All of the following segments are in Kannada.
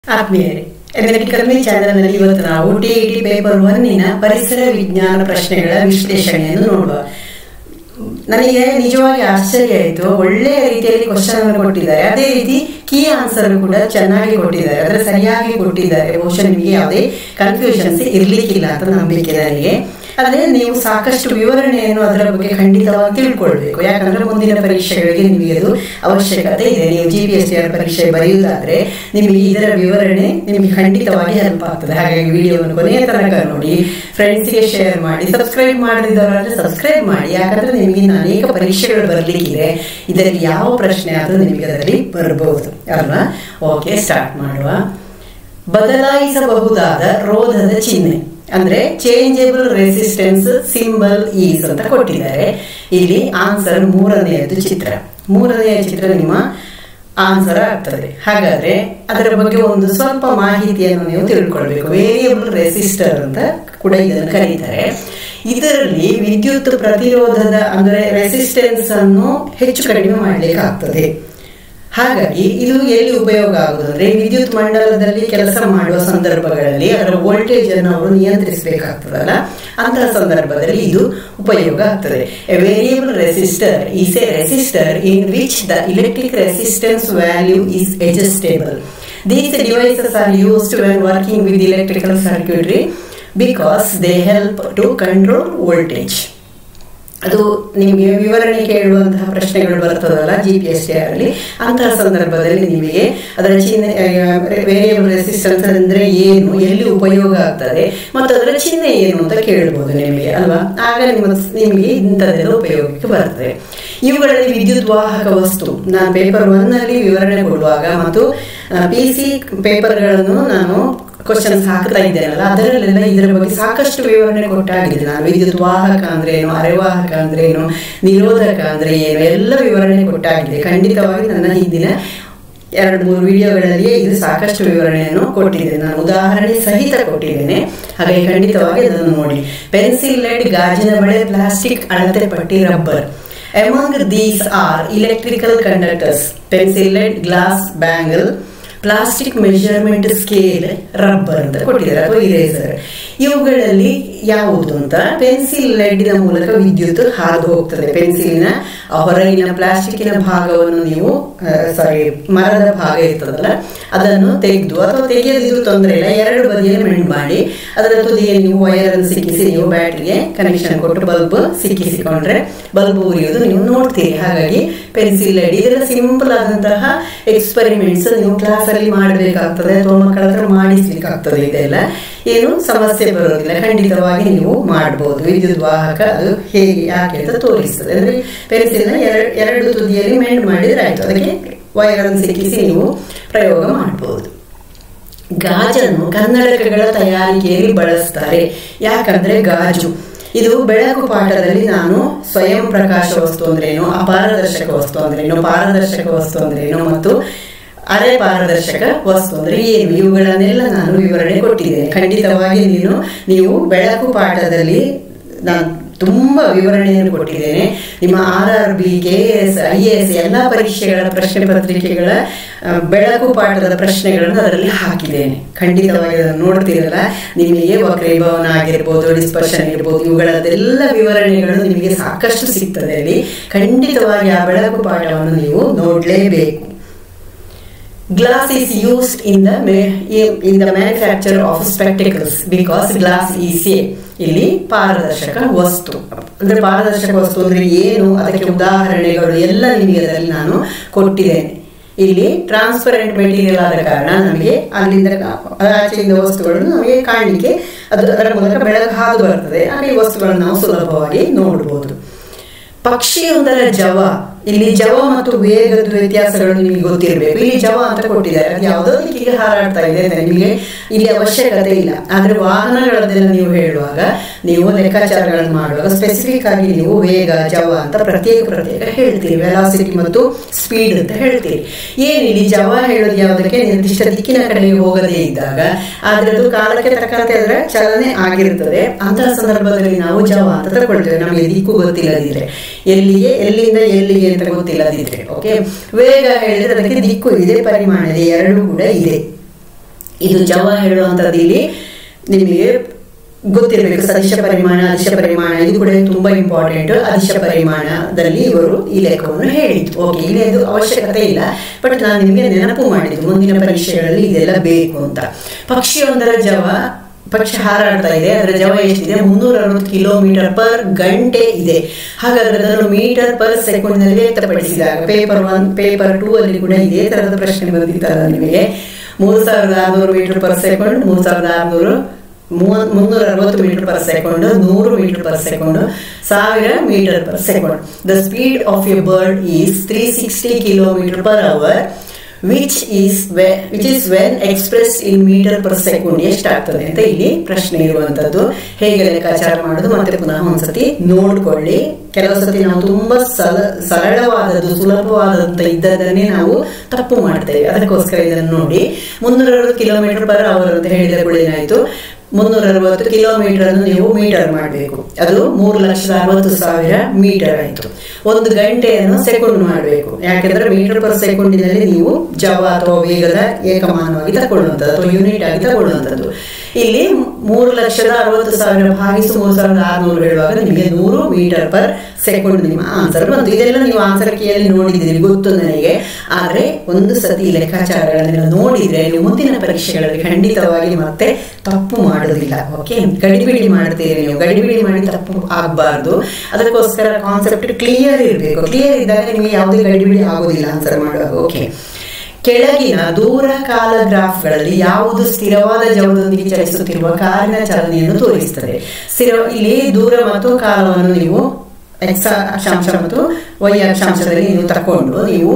ಆತ್ಮೀಯರೇ ಎನಲಿಟಿಕಲ್ ಚಾನೆಲ್ನಲ್ಲಿ ಇವತ್ತು ನಾವು ಟಿ ಇ ಟಿ ಪೇಪರ್ ಒನ್ನಿನ ಪರಿಸರ ವಿಜ್ಞಾನ ಪ್ರಶ್ನೆಗಳ ವಿಶ್ಲೇಷಣೆಯನ್ನು ನೋಡುವ ನನಗೆ ನಿಜವಾಗಿ ಆಶ್ಚರ್ಯ ಆಯಿತು ಒಳ್ಳೆಯ ರೀತಿಯಲ್ಲಿ ಕ್ವಶನ್ ಅನ್ನು ಕೊಟ್ಟಿದ್ದಾರೆ ಅದೇ ರೀತಿ ಕೀ ಆನ್ಸರ್ ಕೂಡ ಚೆನ್ನಾಗಿ ಕೊಟ್ಟಿದ್ದಾರೆ ಅದರ ಸರಿಯಾಗಿ ಕೊಟ್ಟಿದ್ದಾರೆ ಬಹುಶಃ ನಿಮಗೆ ಯಾವುದೇ ಕನ್ಫ್ಯೂಷನ್ಸ್ ಇರ್ಲಿಕ್ಕಿಲ್ಲ ಅಂತ ನಂಬಿಕೆ ನನಗೆ ಅದೇ ನೀವು ಸಾಕಷ್ಟು ವಿವರಣೆಯನ್ನು ಅದರ ಬಗ್ಗೆ ಖಂಡಿತವಾಗಿ ತಿಳ್ಕೊಳ್ಬೇಕು ಯಾಕಂದ್ರೆ ಮುಂದಿನ ಪರೀಕ್ಷೆಗಳಿಗೆ ನಿಮಗೆ ಅದು ಅವಶ್ಯಕತೆ ಇದೆ ನೀವು ಜಿ ಪಿ ಎಸ್ ಸಿ ಪರೀಕ್ಷೆ ಬರೆಯುವುದಾದ್ರೆ ನಿಮಗೆ ಇದರ ವಿವರಣೆ ನಿಮಗೆ ಖಂಡಿತವಾಗಿ ಹೆಲ್ಪ್ ಆಗ್ತದೆ ಹಾಗಾಗಿ ವಿಡಿಯೋವನ್ನು ಕೊನೆಯ ತನಕ ನೋಡಿ ಫ್ರೆಂಡ್ಸ್ಗೆ ಶೇರ್ ಮಾಡಿ ಸಬ್ಸ್ಕ್ರೈಬ್ ಮಾಡದಿದ್ದವರಾದ್ರೆ ಸಬ್ಸ್ಕ್ರೈಬ್ ಮಾಡಿ ಯಾಕಂದ್ರೆ ನಿಮಗೆ ಇನ್ನು ಅನೇಕ ಪರೀಕ್ಷೆಗಳು ಬರಲಿಕ್ಕಿದೆ ಇದರಲ್ಲಿ ಯಾವ ಪ್ರಶ್ನೆ ಆದರೂ ನಿಮಗೆ ಅದರಲ್ಲಿ ಬರಬಹುದು ಅಲ್ವಾ ಓಕೆ ಸ್ಟಾರ್ಟ್ ಮಾಡುವ ಬದಲಾಯಿಸಬಹುದಾದ ರೋಧದ ಚಿಹ್ನೆ ಅಂದ್ರೆ ಚೇಂಜಬಲ್ ರೆಸಿಸ್ಟೆನ್ಸ್ ಸಿಂಬಲ್ ಈಸ್ ಅಂತ ಕೊಟ್ಟಿದ್ದಾರೆ ಇಲ್ಲಿ ಆನ್ಸರ್ ಮೂರನೆಯದು ಚಿತ್ರ ಮೂರನೆಯ ಚಿತ್ರ ನಿಮ್ಮ ಆನ್ಸರ್ ಆಗ್ತದೆ ಹಾಗಾದ್ರೆ ಅದರ ಬಗ್ಗೆ ಒಂದು ಸ್ವಲ್ಪ ಮಾಹಿತಿಯನ್ನು ನೀವು ತಿಳ್ಕೊಳ್ಬೇಕು ವೇರಿಯಬಲ್ ರೆಸಿಸ್ಟರ್ ಅಂತ ಕೂಡ ಇದನ್ನು ಕರೀತಾರೆ ಇದರಲ್ಲಿ ವಿದ್ಯುತ್ ಪ್ರತಿರೋಧದ ಅಂದ್ರೆ ರೆಸಿಸ್ಟೆನ್ಸ್ ಅನ್ನು ಹೆಚ್ಚು ಕಡಿಮೆ ಮಾಡಲಿಕ್ಕೆ ಆಗ್ತದೆ ಹಾಗಾಗಿ ಇದು ಎಲ್ಲಿ ಉಪಯೋಗ ಆಗುದು ಅಂದ್ರೆ ವಿದ್ಯುತ್ ಮಂಡಲದಲ್ಲಿ ಕೆಲಸ ಮಾಡುವ ಸಂದರ್ಭಗಳಲ್ಲಿ ಅದರ ವೋಲ್ಟೇಜ್ ಅನ್ನು ಅವರು ನಿಯಂತ್ರಿಸಬೇಕಾಗ್ತದಲ್ಲ ಅಂತಹ ಸಂದರ್ಭದಲ್ಲಿ ಇದು ಉಪಯೋಗ ಆಗ್ತದೆ a variable resistor is a resistor in which the electric resistance value is adjustable these devices are used when working with electrical circuitry because they help to control voltage ಅದು ನಿಮಗೆ ವಿವರಣೆ ಕೇಳುವಂತಹ ಪ್ರಶ್ನೆಗಳು ಬರ್ತದಲ್ಲ ಜಿ ಪಿ ಎಸ್ ಟಿ ಅಲ್ಲಿ ಅಂತಹ ಸಂದರ್ಭದಲ್ಲಿ ನಿಮಗೆ ಅದರ ಚಿಹ್ನೆ ವೇರಿಯಬಲ್ ರೆಸಿಸ್ಟೆನ್ಸ್ ಅಂದ್ರೆ ಏನು ಎಲ್ಲಿ ಉಪಯೋಗ ಆಗ್ತದೆ ಮತ್ತು ಅದರ ಚಿಹ್ನೆ ಏನು ಅಂತ ಕೇಳ್ಬೋದು ನಿಮಗೆ ಅಲ್ವಾ ಆಗ ನಿಮ್ಮ ನಿಮಗೆ ಇಂಥದ್ದೆಲ್ಲ ಉಪಯೋಗಕ್ಕೆ ಬರ್ತದೆ ಇವುಗಳಲ್ಲಿ ವಿದ್ಯುತ್ ವಾಹಕ ವಸ್ತು ನಾನು ಪೇಪರ್ ಒನ್ ಅಲ್ಲಿ ವಿವರಣೆ ಕೊಡುವಾಗ ಮತ್ತು ಪಿ ಸಿ ಪೇಪರ್ಗಳನ್ನು ನಾನು ಕ್ವಶನ್ಸ್ ಹಾಕ್ತಾ ಇದ್ದೇನಲ್ಲ ಅದರಲ್ಲೆಲ್ಲ ಇದರ ಬಗ್ಗೆ ಸಾಕಷ್ಟು ವಿವರಣೆ ಕೊಟ್ಟಾಗಿದೆ ನಾನು ವಿದ್ಯುತ್ ವಾಹಕ ಅಂದ್ರೆ ಏನು ಅರೆವಾಹಕ ಅಂದ್ರೆ ಏನು ನಿರೋಧಕ ಅಂದ್ರೆ ಏನು ಎಲ್ಲ ವಿವರಣೆ ಕೊಟ್ಟಾಗಿದೆ ಖಂಡಿತವಾಗಿ ನನ್ನ ಹಿಂದಿನ ಎರಡು ಮೂರು ವಿಡಿಯೋಗಳಲ್ಲಿ ಇದು ಸಾಕಷ್ಟು ವಿವರಣೆಯನ್ನು ಕೊಟ್ಟಿದ್ದೇನೆ ನಾನು ಉದಾಹರಣೆ ಸಹಿತ ಕೊಟ್ಟಿದ್ದೇನೆ ಹಾಗಾಗಿ ಖಂಡಿತವಾಗಿ ಅದನ್ನು ನೋಡಿ ಪೆನ್ಸಿಲ್ ಲೆಡ್ ಗಾಜಿನ ಬಳೆ ಪ್ಲಾಸ್ಟಿಕ್ ಅಳತೆ ಪಟ್ಟಿ rubber among these are electrical conductors pencil lead glass bangle plastic measurement scale rubber ಅಂತ ಕೊಟ್ಟಿದ್ದಾರೆ ಅಥವಾ ಇರೇಸರ್ ಇವುಗಳಲ್ಲಿ ಯಾವುದು ಅಂತ ಪೆನ್ಸಿಲ್ ಲೆಡ್ನ ಮೂಲಕ ವಿದ್ಯುತ್ ಹಾದು ಹೋಗ್ತದೆ ಪೆನ್ಸಿಲಿನ ಹೊರಗಿನ ಪ್ಲಾಸ್ಟಿಕ್ಕಿನ ಭಾಗವನ್ನು ನೀವು ಸಾರಿ ಮರದ ಭಾಗ ಇರ್ತದಲ್ಲ ಅದನ್ನು ತೆಗೆದು ಅಥವಾ ತೆಗೆಯದಿದ್ರು ತೊಂದರೆ ಇಲ್ಲ ಎರಡು ಬದಿಯಲ್ಲಿ ಮೆಂಡ್ ಮಾಡಿ ಅದರ ತುದಿಯಲ್ಲಿ ನೀವು ವೈರ್ ಅನ್ನು ಸಿಕ್ಕಿಸಿ ನೀವು ಬ್ಯಾಟ್ರಿಗೆ ಕನೆಕ್ಷನ್ ಕೊಟ್ಟು ಬಲ್ಬ್ ಸಿಕ್ಕಿಸಿಕೊಂಡ್ರೆ ಬಲ್ಬ್ ಉರಿಯೋದು ನೀವು ನೋಡ್ತೀರಿ ಹಾಗಾಗಿ ಪೆನ್ಸಿಲ್ ಲೆಡ್ ಇದೆಲ್ಲ ಸಿಂಪಲ್ ಆದಂತಹ ಎಕ್ಸ್ಪೆರಿಮೆಂಟ್ಸ್ ನೀವು ಕ್ಲಾಸ್ ಅಲ್ಲಿ ಮಾಡಬೇಕಾಗ್ತದೆ ಅಥವಾ ಮಕ್ಕಳ ಹತ್ರ ಮಾಡಿಸ್ಲಿಕ್ಕಾಗ್ತದೆ ಇದೆಲ್ಲ ಏನು ಸಮಸ್ಯೆ ಬರೋದಿಲ್ಲ ಖಂಡಿತವಾಗಿ ನೀವು ಮಾಡಬಹುದು ವಿದ್ಯುತ್ ವಾಹಕ ಅದು ಹೇಗೆ ಯಾಕೆ ಅಂತ ತೋರಿಸ್ತದೆ ಅಂದ್ರೆ ಪೆನ್ಸಿಲ್ನ ಎರಡು ಎರಡು ತುದಿಯಲ್ಲಿ ಮೆಂಡ್ ಮಾಡಿದ್ರೆ ಆಯ್ತು ಅದಕ್ಕೆ ವೈರ್ ಅನ್ನು ಸಿಕ್ಕಿಸಿ ನೀವು ಪ್ರಯೋಗ ಮಾಡಬಹುದು ಗಾಜನ್ನು ಕನ್ನಡಕಗಳ ತಯಾರಿಕೆಯಲ್ಲಿ ಬಳಸ್ತಾರೆ ಯಾಕಂದ್ರೆ ಗಾಜು ಇದು ಬೆಳಕು ಪಾಠದಲ್ಲಿ ನಾನು ಸ್ವಯಂ ಪ್ರಕಾಶ ವಸ್ತು ಅಂದ್ರೇನು ಅಪಾರದರ್ಶಕ ವಸ್ತು ಅಂದ್ರೇನು ಪಾರದರ್ಶಕ ವಸ್ತು ಅಂದ್ರೇನು ಮತ್ತು ಅರೆ ಪಾರದರ್ಶಕ ವಸ್ತು ಅಂದ್ರೆ ಏನು ಇವುಗಳನ್ನೆಲ್ಲ ನಾನು ವಿವರಣೆ ಕೊಟ್ಟಿದ್ದೇನೆ ಖಂಡಿತವಾಗಿ ನೀನು ನೀವು ಬೆಳಕು ಪಾಠದಲ್ಲಿ ನಾನು ತುಂಬಾ ವಿವರಣೆಯನ್ನು ಕೊಟ್ಟಿದ್ದೇನೆ ನಿಮ್ಮ R R B K S I A S ಎಲ್ಲ ಪರೀಕ್ಷೆಗಳ ಪ್ರಶ್ನೆ ಪತ್ರಿಕೆಗಳ ಬೆಳಕು ಪಾಠದ ಪ್ರಶ್ನೆಗಳನ್ನು ಅದರಲ್ಲಿ ಹಾಕಿದ್ದೇನೆ ಖಂಡಿತವಾಗಿ ಅದನ್ನು ನೋಡ್ತೀರಲ್ಲ ನಿಮಗೆ ವಕ್ರೀಭವನ ಆಗಿರ್ಬೋದು ಡಿಸ್ಪರ್ಷನ್ ಇರ್ಬೋದು ಇವುಗಳದೆಲ್ಲ ವಿವರಣೆಗಳು ನಿಮಗೆ ಸಾಕಷ್ಟು ಸಿಗ್ತದೆ ಅಲ್ಲಿ ಖಂಡಿತವಾಗಿ ಆ ಬೆಳಕು ಪಾಠವನ್ನು ನೀವು ನೋಡಲೇಬೇಕು glass is used in the in the manufacture of spectacles because glass is a ಇಲ್ಲಿ ಪಾರದರ್ಶಕ ವಸ್ತು ಅಂದ್ರೆ ಪಾರದರ್ಶಕ ವಸ್ತು ಅಂದ್ರೆ ಏನು ಅದಕ್ಕೆ ಉದಾಹರಣೆಗಳು ಎಲ್ಲ ನಿಮಗೆ ಅದರಲ್ಲಿ ನಾನು ಕೊಟ್ಟಿದ್ದೇನೆ ಇಲ್ಲಿ ಟ್ರಾನ್ಸ್ಪರೆಂಟ್ ಮೆಟೀರಿಯಲ್ ಆದ ಕಾರಣ ನಮಗೆ ಅಲ್ಲಿಂದ ಆಚೆಯಿಂದ ವಸ್ತುಗಳನ್ನು ನಮಗೆ ಕಾಣಲಿಕ್ಕೆ ಅದು ಅದರ ಮೂಲಕ ಬೆಳಕು ಹಾದು ಬರ್ತದೆ ಹಾಗೆ ಈ ವಸ್ತುಗಳನ್ನು ನಾವು ಸುಲಭವಾಗಿ ನೋಡಬಹುದು ಪಕ್ಷಿಯೊಂದರ ಜವ ಇಲ್ಲಿ ಜವ ಮತ್ತು ವೇಗದ ವ್ಯತ್ಯಾಸಗಳು ನಿಮಗೆ ಗೊತ್ತಿರಬೇಕು ಇಲ್ಲಿ ಜವ ಅಂತ ಕೊಟ್ಟಿದ್ದಾರೆ ಅದು ಯಾವುದೋ ದಿಕ್ಕಿಗೆ ಹಾರಾಡ್ತಾ ಇದೆ ನಿಮಗೆ ಇಲ್ಲಿ ಅವಶ್ಯಕತೆ ಇಲ್ಲ ಆದ್ರೆ ವಾಹನಗಳನ್ನೆಲ್ಲ ನೀವು ಹೇಳುವಾಗ ನೀವು ಲೆಕ್ಕಾಚಾರಗಳನ್ನು ಮಾಡುವಾಗ ಸ್ಪೆಸಿಫಿಕ್ ಆಗಿ ನೀವು ವೇಗ ಜವ ಅಂತ ಪ್ರತ್ಯೇಕ ಪ್ರತ್ಯೇಕ ಹೇಳ್ತೀರಿ ವೆಲಾಸಿಟಿ ಮತ್ತು ಸ್ಪೀಡ್ ಅಂತ ಹೇಳ್ತೀರಿ ಏನಿಲ್ಲಿ ಜವ ಹೇಳೋದು ಯಾವುದಕ್ಕೆ ನಿರ್ದಿಷ್ಟ ದಿಕ್ಕಿನ ಕಡೆಗೆ ಹೋಗದೇ ಇದ್ದಾಗ ಆದ್ರೆ ಅದು ಕಾಲಕ್ಕೆ ತಕ್ಕಂತೆ ಅದರ ಚಲನೆ ಆಗಿರುತ್ತದೆ ಅಂತಹ ಸಂದರ್ಭದಲ್ಲಿ ನಾವು ಜವ ಅಂತ ತಗೊಳ್ತೇವೆ ನಮಗೆ ದಿಕ್ಕು ಗೊತ್ತಿಲ್ಲದಿದ್ರೆ ಎಲ್ಲಿಗೆ ಎಲ್ಲಿಂದ ಎಲ್ಲಿಗೆ ಅಂತ ಗೊತ್ತಿಲ್ಲದಿದ್ರೆ ಓಕೆ ವೇಗ ಹೇಳಿದ್ರೆ ಅದಕ್ಕೆ ದಿಕ್ಕು ಇದೆ ಪರಿಮಾಣ ಇದೆ ಎರಡು ಕೂಡ ಇದೆ ಇದು ಜವ ಹೇಳುವಂಥದ್ದು ಇಲ್ಲಿ ನಿಮಗೆ ಗೊತ್ತಿರಬೇಕು ಸದಿಶ ಪರಿಮಾಣ ಅದಿಶ ಪರಿಮಾಣ ಇದು ಕೂಡ ತುಂಬಾ ಇಂಪಾರ್ಟೆಂಟ್ ಅದಿಶ ಪರಿಮಾಣದಲ್ಲಿ ಇವರು ಈ ಲೆಕ್ಕವನ್ನು ಹೇಳಿದ್ದು ಓಕೆ ಇಲ್ಲಿ ಅದು ಅವಶ್ಯಕತೆ ಇಲ್ಲ ಬಟ್ ನಾನು ನಿಮಗೆ ನೆನಪು ಮಾಡಿದ್ದು ಮುಂದಿನ ಪರೀಕ್ಷೆಗಳಲ್ಲಿ ಇದೆಲ್ಲ ಬೇಕು ಅಂತ ಪಕ್ಷಿಯೊಂದರ ಜವ ಪಕ್ಷಿ ಹಾರಾಡ್ತಾ ಇದೆ ಅದರ ಜವ ಎಷ್ಟಿದೆ ಮುನ್ನೂರ ಅರವತ್ತು ಕಿಲೋಮೀಟರ್ ಪರ್ ಗಂಟೆ ಇದೆ ಹಾಗಾದ್ರೆ ಅದನ್ನು ಮೀಟರ್ ಪರ್ ಸೆಕೆಂಡ್ ನಲ್ಲಿ ವ್ಯಕ್ತಪಡಿಸಿದಾಗ ಪೇಪರ್ ಒನ್ ಪೇಪರ್ ಟೂ ಅಲ್ಲಿ ಕೂಡ ಇದೇ ತರದ ಪ್ರಶ್ನೆ ಬಂದಿತ್ತಲ್ಲ ನಿಮಗೆ ಮೂರು ಸಾವಿರದ ಆರುನೂರು ಮೀಟರ್ ಪರ್ ಸೆಕೆಂಡ್ ಮೂರು ಸಾವಿರದ ಆರುನೂರು ಮೂವತ್ ಮುನ್ನೂರ ಅರವತ್ತು ಮೀಟರ್ ಪರ್ ಸೆಕೆಂಡ್ ನೂರು ಮೀಟರ್ ಪರ್ ಸೆಕೆಂಡ್ ಸಾವಿರ metre per second the speed of a bird is three sixty kilometre per hour which is which is when express in metre per second ಎಷ್ಟಾಗ್ತದೆ ಅಂತ ಇಲ್ಲಿ ಪ್ರಶ್ನೆ ಇರುವಂತದ್ದು ಹೇಗೆ ಲೆಕ್ಕಾಚಾರ ಮಾಡೋದು ಮತ್ತೆ ಪುನಃ ಒಂದ್ಸತಿ ನೋಡ್ಕೊಳ್ಳಿ ಕೆಲವು ಸತಿ ನಾವು ತುಂಬಾ ಸಲ ಸರಳವಾದದ್ದು ಸುಲಭವಾದಂತ ಇದ್ದದನ್ನೇ ನಾವು ತಪ್ಪು ಮಾಡ್ತೇವೆ ಅದಕ್ಕೋಸ್ಕರ ಇದನ್ನು ನೋಡಿ ಮುನ್ನೂರ ಅರವತ್ತು ಕಿಲೋಮೀಟರ್ ಪರ್ ಅವರ್ ಅಂತ ಹೇಳಿದ ಕೂಡ ಏನಾಯ್ತು ಮುನ್ನೂರ ಅರವತ್ತು ಕಿಲೋಮೀಟರ್ ಅನ್ನು ನೀವು ಮೀಟರ್ ಮಾಡಬೇಕು ಅದು ಮೂರು ಲಕ್ಷದ ಅರವತ್ತು ಸಾವಿರ ಮೀಟರ್ ಆಯ್ತು ಒಂದು ಗಂಟೆಯನ್ನು ಸೆಕೆಂಡ್ ಮಾಡಬೇಕು ಯಾಕೆಂದ್ರೆ ಮೀಟರ್ ಪರ್ ಸೆಕೆಂಡಿನಲ್ಲಿ ನೀವು ಜವ ಅಥವಾ ವೇಗದ ಏಕಮಾನವಾಗಿ ತಗೊಳ್ಳುವಂಥದ್ದು ಅಥವಾ ಯೂನಿಟ್ ಆಗಿ ತಗೊಳ್ಳುವಂಥದ್ದು ಇಲ್ಲಿ ಮೂರು ಲಕ್ಷದ ಅರವತ್ತು ಸಾವಿರ ಭಾಗಿಸು ಮೂರು ಸಾವಿರದ ಆರುನೂರು ಹೇಳುವಾಗ ನಿಮಗೆ ನೂರು ಮೀಟರ್ ಪರ್ ಸೆಕೆಂಡ್ ನಿಮ್ಮ ಆನ್ಸರ್ ಬಂತು ಇದೆಲ್ಲ ನೀವು ಆನ್ಸರ್ ಕೀಯಲ್ಲಿ ನೋಡಿದ್ದೀರಿ ಗೊತ್ತು ನನಗೆ ಆದರೆ ಒಂದು ಸತಿ ಲೆಕ್ಕಾಚಾರಗಳನ್ನೆಲ್ಲ ನೋಡಿದ್ರೆ ನೀವು ಮುಂದಿನ ಪರೀಕ್ಷೆಗಳಲ್ಲಿ ಖಂಡಿತವಾಗಿ ಮತ್ತೆ ತಪ್ಪು ಮಾಡೋದಿಲ್ಲ ಓಕೆ ಗಡಿಬಿಡಿ ಮಾಡ್ತೀರಿ ನೀವು ಗಡಿಬಿಡಿ ಮಾಡಿ ತಪ್ಪು ಆಗಬಾರ್ದು ಅದಕ್ಕೋಸ್ಕರ ಕಾನ್ಸೆಪ್ಟ್ ಕ್ಲಿಯರ್ ಇರಬೇಕು ಕ್ಲಿಯರ್ ಇದ್ದಾಗ ನಿಮಗೆ ಯಾವುದೇ ಗಡಿಬಿಡಿ ಆಗೋದಿಲ್ಲ ಆನ್ಸರ್ ಮಾಡುವಾಗ ಓಕೆ ಕೆಳಗಿನ ದೂರ ಕಾಲ ಗ್ರಾಫ್ಗಳಲ್ಲಿ ಯಾವುದು ಸ್ಥಿರವಾದ ಜವದೊಂದಿಗೆ ಚಲಿಸುತ್ತಿರುವ ಕಾರಿನ ಚಲನೆಯನ್ನು ತೋರಿಸುತ್ತದೆ ಸ್ಥಿರ ಇಲ್ಲಿ ದೂರ ಮತ್ತು ಕಾಲವನ್ನು ನೀವು ಎಕ್ಸ್ ಅಕ್ಷಾಂಶ ಮತ್ತು ವೈ ಅಕ್ಷಾಂಶದಲ್ಲಿ ನೀವು ತಕೊಂಡು ನೀವು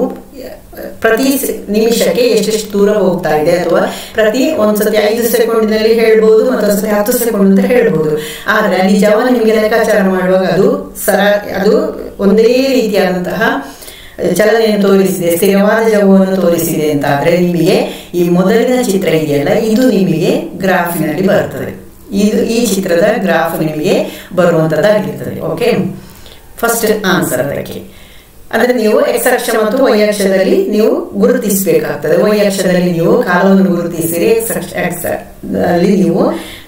ಪ್ರತಿ ನಿಮಿಷಕ್ಕೆ ಎಷ್ಟೆಷ್ಟು ದೂರ ಹೋಗ್ತಾ ಇದೆ ಅಥವಾ ಪ್ರತಿ ಒಂದ್ಸತಿ ಐದು ಸೆಕೆಂಡ್ನಲ್ಲಿ ಹೇಳ್ಬೋದು ಮತ್ತೊಂದ್ಸತಿ ಹತ್ತು ಸೆಕೆಂಡ್ ಅಂತ ಹೇಳ್ಬೋದು ಆದ್ರೆ ಅಲ್ಲಿ ಜವ ನಿಮಗೆ ಲೆಕ್ಕಾಚಾರ ಮಾಡುವಾಗ ಅದು ಸರ ಅದು ಒಂದೇ ರೀತಿಯಾದಂತಹ ಚಲನೆಯನ್ನು ತೋರಿಸಿದೆ ಸ್ಥಿರವಾದ ಜವವನ್ನು ತೋರಿಸಿದೆ ಅಂತ ಆದ್ರೆ ನಿಮಗೆ ಈ ಮೊದಲಿನ ಚಿತ್ರ ಇದೆಯಲ್ಲ ಇದು ನಿಮಗೆ ಗ್ರಾಫಿನಲ್ಲಿ ಬರ್ತದೆ ಇದು ಈ ಚಿತ್ರದ ಗ್ರಾಫ್ ನಿಮಗೆ ಬರುವಂತದ್ದಾಗಿರ್ತದೆ ಓಕೆ ಫಸ್ಟ್ ಆನ್ಸರ್ ಅದಕ್ಕೆ ಅಂದ್ರೆ ನೀವು ಎಕ್ಸ್ ಅಕ್ಷ ಮತ್ತು ವೈ ಅಕ್ಷದಲ್ಲಿ ನೀವು ಗುರುತಿಸಬೇಕಾಗ್ತದೆ ವೈ ಅಕ್ಷದಲ್ಲಿ ನೀವು ಕಾಲವನ್ನು ಗುರುತಿಸಿರಿ ಎಕ್ಸ್ ಅಕ್ಷ ಎಕ್ಸ್ ಅಲ್ಲಿ ನೀವು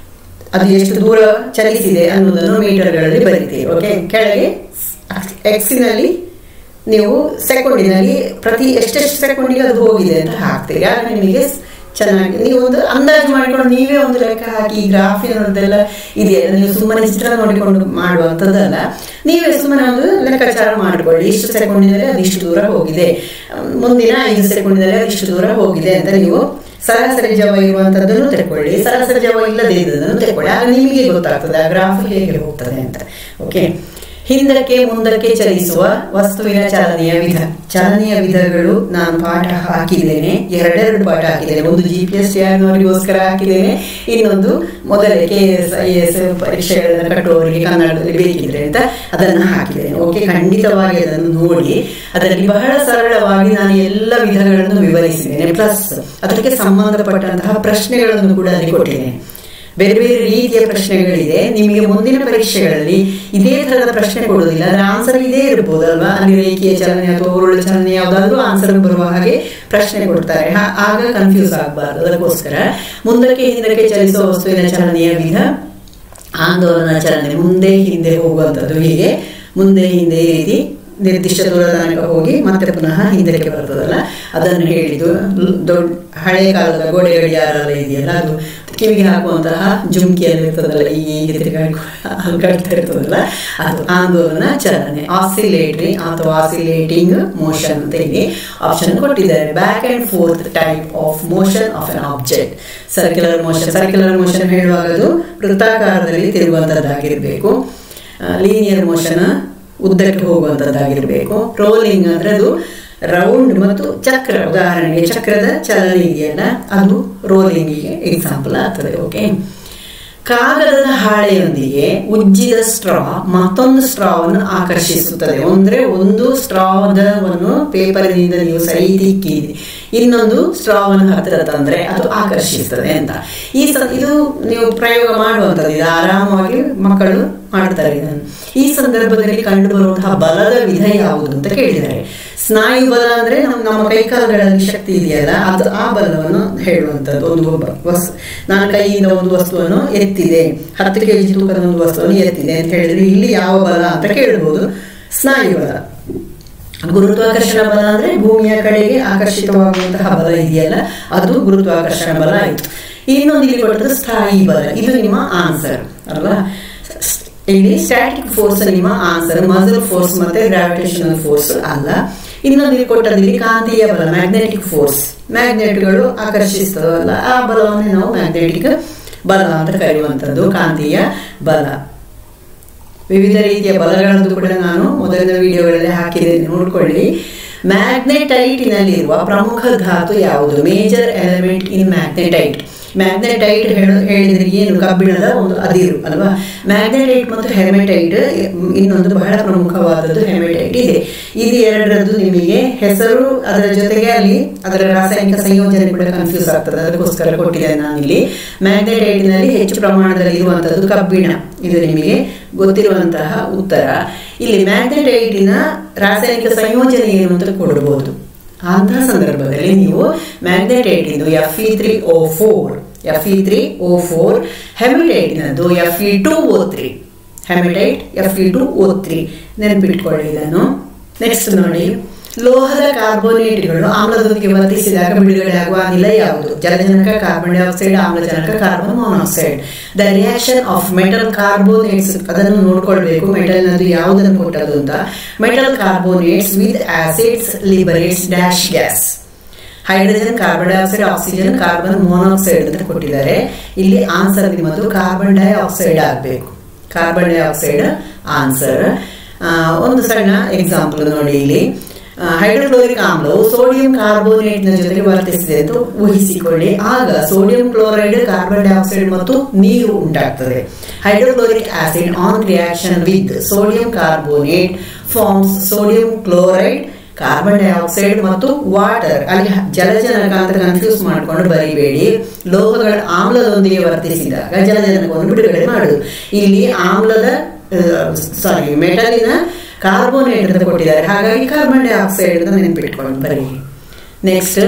ಅದು ಎಷ್ಟು ದೂರ ಚಲಿಸಿದೆ ಅನ್ನೋದನ್ನು ಮೀಟರ್ಗಳಲ್ಲಿ ಬರೀತೀರಿ ಓಕೆ ಕೆಳಗೆ ಎಕ್ಸಿನಲ್ಲಿ ನೀವು ಸೆಕೆಂಡಿನಲ್ಲಿ ಪ್ರತಿ ಎಷ್ಟೆಷ್ಟು ಸೆಕೆಂಡಿಗೆ ಅದು ಹೋಗಿದೆ ಅಂತ ಹಾಕ್ತೀರಿ ಆಗ ನಿಮಗೆ ಚೆನ್ನಾಗಿ ನೀವು ಒಂದು ಅಂದಾಜು ಮಾಡಿಕೊಂಡು ನೀವೇ ಒಂದು ಲೆಕ್ಕ ಹಾಕಿ ಗ್ರಾಫಿನದೆಲ್ಲ ಇದೆಯಲ್ಲ ನೀವು ಸುಮ್ಮನೆ ಚಿತ್ರ ನೋಡಿಕೊಂಡು ಮಾಡುವಂಥದ್ದಲ್ಲ ನೀವೇ ಸುಮ್ಮನೆ ಒಂದು ಲೆಕ್ಕಾಚಾರ ಮಾಡಿಕೊಳ್ಳಿ ಇಷ್ಟು ಸೆಕೆಂಡಿನಲ್ಲಿ ಅದಿಷ್ಟು ದೂರ ಹೋಗಿದೆ ಮುಂದಿನ ಐದು ಸೆಕೆಂಡಿನಲ್ಲಿ ಅದಿಷ್ಟು ದೂರ ಹೋಗಿದೆ ಅಂತ ನೀವು ಸರಾಸರಿ ಜವ ಇರುವಂತದ್ದನ್ನು ತೆಕ್ಕೊಳ್ಳಿ ಸರಾಸರಿ ಜವ ಇಲ್ಲದೆ ಇದ್ದದನ್ನು ತೆಕ್ಕೊಳ್ಳಿ ಆಗ ನಿಮಗೆ ಗೊತ್ತಾಗ್ತದೆ ಆ ಗ್ರಾಫ್ ಹೇಗೆ ಹೋಗ್ತದೆ ಅಂತ ಓಕೆ ಹಿಂದಕ್ಕೆ ಮುಂದಕ್ಕೆ ಚಲಿಸುವ ವಸ್ತುವಿನ ಚಾಲನೆಯ ವಿಧ ಚಾಲನೆಯ ವಿಧಗಳು ನಾನು ಪಾಠ ಹಾಕಿದ್ದೇನೆ ಎರಡೆರಡು ಪಾಠ ಹಾಕಿದ್ದೇನೆ ಒಂದು ಜಿ ಪಿ ಎಸ್ ಯಾರಿಗೋಸ್ಕರ ಹಾಕಿದ್ದೇನೆ ಇನ್ನೊಂದು ಮೊದಲೇ ಕೆ ಎಸ್ ಐ ಎಸ್ ಪರೀಕ್ಷೆಗಳನ್ನು ಕಟ್ಟುವವರಿಗೆ ಕನ್ನಡದಲ್ಲಿ ಬೇಕಿದ್ರೆ ಅಂತ ಅದನ್ನು ಹಾಕಿದ್ದೇನೆ ಓಕೆ ಖಂಡಿತವಾಗಿ ಅದನ್ನು ನೋಡಿ ಅದರಲ್ಲಿ ಬಹಳ ಸರಳವಾಗಿ ನಾನು ಎಲ್ಲ ವಿಧಗಳನ್ನು ವಿವರಿಸಿದ್ದೇನೆ ಪ್ಲಸ್ ಅದಕ್ಕೆ ಸಂಬಂಧಪಟ್ಟಂತಹ ಪ್ರಶ್ನೆಗಳನ್ನು ಕೂಡ ಅಲ್ಲಿ ಕೊಟ್ಟಿದ್ದೇನೆ ಬೇರೆ ಬೇರೆ ರೀತಿಯ ಪ್ರಶ್ನೆಗಳಿದೆ ನಿಮಗೆ ಮುಂದಿನ ಪರೀಕ್ಷೆಗಳಲ್ಲಿ ಇದೇ ತರಹದ ಪ್ರಶ್ನೆ ಕೊಡುವುದಿಲ್ಲ ಅದರ ಆನ್ಸರ್ ಇದೇ ಇರ್ಬೋದಲ್ವಾ ಅಲ್ಲಿ ರೇಖೀಯ ಚಲನೆ ಅಥವಾ ಉರುಳು ಚಲನೆ ಯಾವುದಾದ್ರೂ ಆನ್ಸರ್ ಬರುವ ಹಾಗೆ ಪ್ರಶ್ನೆ ಕೊಡ್ತಾರೆ ಆಗ ಕನ್ಫ್ಯೂಸ್ ಆಗಬಾರ್ದು ಅದಕ್ಕೋಸ್ಕರ ಮುಂದಕ್ಕೆ ಹಿಂದಕ್ಕೆ ಚಲಿಸುವ ವಸ್ತುವಿನ ಚಲನೆಯ ವಿಧ ಆಂದೋಲನ ಚಲನೆ ಮುಂದೆ ಹಿಂದೆ ಹೋಗುವಂಥದ್ದು ಹೀಗೆ ಮುಂದೆ ಹಿಂದೆ ಈ ರೀತಿ ನಿರ್ದಿಷ್ಟ ದೂರ ತನಕ ಹೋಗಿ ಮತ್ತೆ ಪುನಃ ಹಿಂದಕ್ಕೆ ಬರ್ತದಲ್ಲ ಅದನ್ನು ಹೇಳಿದ್ದು ದೊಡ್ಡ ಹಳೆ ಕಾಲದ ಗೋಡೆ ಗಡಿಯಾರ ಇದೆಯಲ್ಲ ಅದು ಕಿವಿಗೆ ಹಾಕುವಂತಹ ಜುಮ್ಕಿಯಲ್ಲಿ ಇರ್ತದಲ್ಲ ಈ ಕಟ್ತಾ ಇರ್ತದಲ್ಲ ಅದು ಆಂದೋಲನ ಚಲನೆ ಆಸಿಲೇಟ್ರಿ ಅಥವಾ ಆಸಿಲೇಟಿಂಗ್ ಮೋಷನ್ ಅಂತ ಇಲ್ಲಿ ಆಪ್ಷನ್ ಕೊಟ್ಟಿದ್ದಾರೆ back and forth type of motion of an object circular motion circular motion ಹೇಳುವಾಗ ಅದು ವೃತ್ತಾಕಾರದಲ್ಲಿ ತಿರುಗುವಂತದ್ದಾಗಿರ್ಬೇಕು ಲೀನಿಯರ್ ಮೋಷನ್ ಉದ್ದಕ್ಕೆ ಹೋಗುವಂತದ್ದಾಗಿರ್ಬೇಕು ರೋಲಿಂಗ್ ಅಂದ್ರೆ ಅದು ರೌಂಡ್ ಮತ್ತು ಚಕ್ರ ಉದಾಹರಣೆಗೆ ಚಕ್ರದ ಚಲನೆ ಇದೆಯಲ್ಲ ಅದು ರೋಲಿಂಗಿಗೆ ಎಕ್ಸಾಂಪಲ್ ಆಗ್ತದೆ ಓಕೆ ಕಾಗದದ ಹಾಳೆಯೊಂದಿಗೆ ಉಜ್ಜಿದ ಸ್ಟ್ರಾ ಮತ್ತೊಂದು ಸ್ಟ್ರಾವನ್ನು ಆಕರ್ಷಿಸುತ್ತದೆ ಅಂದ್ರೆ ಒಂದು ಸ್ಟ್ರಾವನ್ನು ಪೇಪರ್ನಿಂದ ನೀವು ಸರಿ ತಿಕ್ಕಿದೆ ಇನ್ನೊಂದು ಸ್ಟ್ರಾವನ್ನು ಹತ್ತಿರ ತಂದ್ರೆ ಅದು ಆಕರ್ಷಿಸ್ತದೆ ಅಂತ ಈ ಇದು ನೀವು ಪ್ರಯೋಗ ಮಾಡುವಂಥದ್ದು ಇದು ಆರಾಮವಾಗಿ ಮಕ್ಕಳು ಮಾಡ್ತಾರೆ ಇದನ್ನು ಈ ಸಂದರ್ಭದಲ್ಲಿ ಕಂಡು ಬರುವಂತಹ ಬಲದ ವಿಧ ಯಾವುದು ಅಂತ ಕೇಳಿದ್ದಾರೆ ಸ್ನಾಯು ಬಲ ಅಂದ್ರೆ ನಮ್ಮ ನಮ್ಮ ಕೈಕಾಲುಗಳಲ್ಲಿ ಶಕ್ತಿ ಇದೆಯಲ್ಲ ಅದು ಆ ಬಲವನ್ನು ಹೇಳುವಂಥದ್ದು ಒಂದು ಒಬ್ಬ ವಸ್ತು ನಾನು ಕೈಯಿಂದ ಒಂದು ವಸ್ತುವನ್ನು ಎತ್ತಿದೆ ಹತ್ತು ಕೆ ಜಿ ತೂಕದ ಒಂದು ವಸ್ತುವನ್ನು ಎತ್ತಿದೆ ಅಂತ ಹೇಳಿದ್ರೆ ಇಲ್ಲಿ ಯಾವ ಬಲ ಅಂತ ಕೇಳ್ಬೋದು ಸ್ನಾಯು ಬಲ ಗುರುತ್ವಾಕರ್ಷಣ ಬಲ ಅಂದ್ರೆ ಭೂಮಿಯ ಕಡೆಗೆ ಆಕರ್ಷಿತವಾಗುವಂತಹ ಬಲ ಇದೆಯಲ್ಲ ಅದು ಗುರುತ್ವಾಕರ್ಷಣ ಬಲ ಆಯಿತು ಇನ್ನೊಂದು ಇಲ್ಲಿ ಕೊಟ್ಟದ್ದು ಸ್ಥಾಯಿ ಬಲ ಇದು ನಿಮ್ಮ ಆನ್ಸರ್ ಅಲ್ವಾ ಇಲ್ಲಿ ಸ್ಟ್ಯಾಟಿಕ್ ಫೋರ್ಸ್ ನಿಮ್ಮ ಆನ್ಸರ್ ಮಸಲ್ ಫೋರ್ಸ್ ಮತ್ತೆ ಗ್ರಾವಿಟೇಷನಲ್ ಫೋರ್ಸ್ ಅಲ್ಲ ಇನ್ನೊಂದು ಇಲ್ಲಿ ಕೊಟ್ಟದ್ದು ಇಲ್ಲಿ ಕಾಂತೀಯ ಬಲ ಮ್ಯಾಗ್ನೆಟಿಕ್ ಫೋರ್ಸ್ ಮ್ಯಾಗ್ನೆಟ್ಗಳು ಆಕರ್ಷಿಸ್ತದಲ್ಲ ಆ ಬಲವನ್ನೇ ನಾವು ಮ್ಯಾಗ್ನೆಟಿಕ್ ಬಲ ಅಂತ ಕರೆಯುವಂಥದ್ದು ಕಾಂತೀಯ ಬಲ ವಿವಿಧ ರೀತಿಯ ಬಲಗಳದ್ದು ಕೂಡ ನಾನು ಮೊದಲಿನ ವಿಡಿಯೋಗಳಲ್ಲಿ ಹಾಕಿದ್ದೇನೆ ನೋಡ್ಕೊಳ್ಳಿ ಮ್ಯಾಗ್ನೆಟೈಟಿನಲ್ಲಿರುವ ಪ್ರಮುಖ ಧಾತು ಯಾವುದು major element in magnetite magnetite ಹೇಳಿದ್ರೆ ಏನು ಕಬ್ಬಿಣದ ಒಂದು ಅದಿರು ಅಲ್ವಾ ಮ್ಯಾಗ್ನೆಟೈಟ್ ಮತ್ತು ಹೆಮೆಟೈಟ್ ಇನ್ನೊಂದು ಬಹಳ ಪ್ರಮುಖವಾದದ್ದು ಹೆಮೆಟೈಟ್ ಇದೆ ಇದು ಎರಡರದ್ದು ನಿಮಗೆ ಹೆಸರು ಅದರ ಜೊತೆಗೆ ಅಲ್ಲಿ ಅದರ ರಾಸಾಯನಿಕ ಸಂಯೋಜನೆ ಕೂಡ ಕನ್ಫ್ಯೂಸ್ ಆಗ್ತದೆ ಅದಕ್ಕೋಸ್ಕರ ಕೊಟ್ಟಿದ್ದೇನೆ ನಾನಿಲ್ಲಿ ಮ್ಯಾಗ್ನೆಟೈಟ್ನಲ್ಲಿ ಹೆಚ್ಚು ಪ್ರಮಾಣದಲ್ಲಿ ಇರುವಂತದ್ದು ಕಬ್ಬಿಣ ಇದು ನಿಮಗೆ ಗೊತ್ತಿರುವಂತಹ ಉತ್ತರ ಇಲ್ಲಿ ಮ್ಯಾಗ್ನೆಟೈಟಿನ ರಾಸಾಯನಿಕ ಸಂಯೋಜನೆ ಏನು ಅಂತ ಕೊಡಬಹುದು ಅಂತಹ ಸಂದರ್ಭದಲ್ಲಿ ನೀವು ಮ್ಯಾಗ್ನೆಟೈಟ್ ಇದು F E three O four F E three O four ಹೆಮಿಟೈಟ್ನದ್ದು F E two O three hematite F E two O three ನೆನಪಿಟ್ಕೊಳ್ಳಿ ಇದನ್ನು ನೆಕ್ಸ್ಟ್ ನೋಡಿ ಲೋಹದ ಕಾರ್ಬೋನೇಟ್ಗಳು ಆಮ್ಲದೊಂದಿಗೆ ವರ್ತಿಸಿದಾಗ ಬಿಡುಗಡೆ ಆಗುವ ಅನಿಲ ಯಾವುದು ಜಲಜನಕ ಕಾರ್ಬನ್ ಡೈಆಕ್ಸೈಡ್ ಆಮ್ಲಜನಕ carbon monoxide the reaction of metal carbonates ಅದನ್ನು ನೋಡ್ಕೊಳ್ಬೇಕು ಮೆಟಲ್ನದು ಯಾವುದನ್ನು ಕೊಟ್ಟದು ಅಂತ metal carbonates with acids liberates dash gas hydrogen carbon dioxide oxygen carbon monoxide ಅಂತ ಕೊಟ್ಟಿದ್ದಾರೆ ಇಲ್ಲಿ ಆನ್ಸರ್ ನಿಮ್ಮದು ಕಾರ್ಬನ್ ಡೈಆಕ್ಸೈಡ್ ಆಗಬೇಕು ಕಾರ್ಬನ್ ಡೈಆಕ್ಸೈಡ್ ಆನ್ಸರ್ ಒಂದು ಸಣ್ಣ ಎಕ್ಸಾಂಪಲ್ ನೋಡಿ ಇಲ್ಲಿ ಹೈಡ್ರೋಕ್ಲೋರಿಕ್ ಆಮ್ಲವು ಸೋಡಿಯಂ ಕಾರ್ಬೋನೇಟ್ ನ ಜೊತೆಗೆ ವರ್ತಿಸಿದೆ ಅಂತ ಊಹಿಸಿಕೊಳ್ಳಿ ಆಗ ಸೋಡಿಯಂ ಕ್ಲೋರೈಡ್ ಕಾರ್ಬನ್ ಡೈಆಕ್ಸೈಡ್ ಮತ್ತು ನೀರು ಉಂಟಾಗ್ತದೆ hydrochloric acid on reaction with sodium carbonate forms sodium chloride carbon dioxide ಮತ್ತು ವಾಟರ್ ಅಲ್ಲಿ ಜಲಜನಕ ಅಂತ ಕನ್ಫ್ಯೂಸ್ ಮಾಡ್ಕೊಂಡು ಬರಿಬೇಡಿ ಲೋಹಗಳ ಆಮ್ಲದೊಂದಿಗೆ ವರ್ತಿಸಿದಾಗ ಜಲಜನಕವನ್ನು ಬಿಡುಗಡೆ ಮಾಡುದು ಇಲ್ಲಿ ಆಮ್ಲದ ಸಾರಿ ಮೆಟಲಿನ ಕಾರ್ಬೋನೇಟ್ ಅಂತ ಕೊಟ್ಟಿದ್ದಾರೆ ಹಾಗಾಗಿ ಕಾರ್ಬನ್ ಡೈಆಕ್ಸೈಡ್ ಅಂತ ನೆನಪಿಟ್ಕೊಂಡು ಬರೀ ನೆಕ್ಸ್ಟ್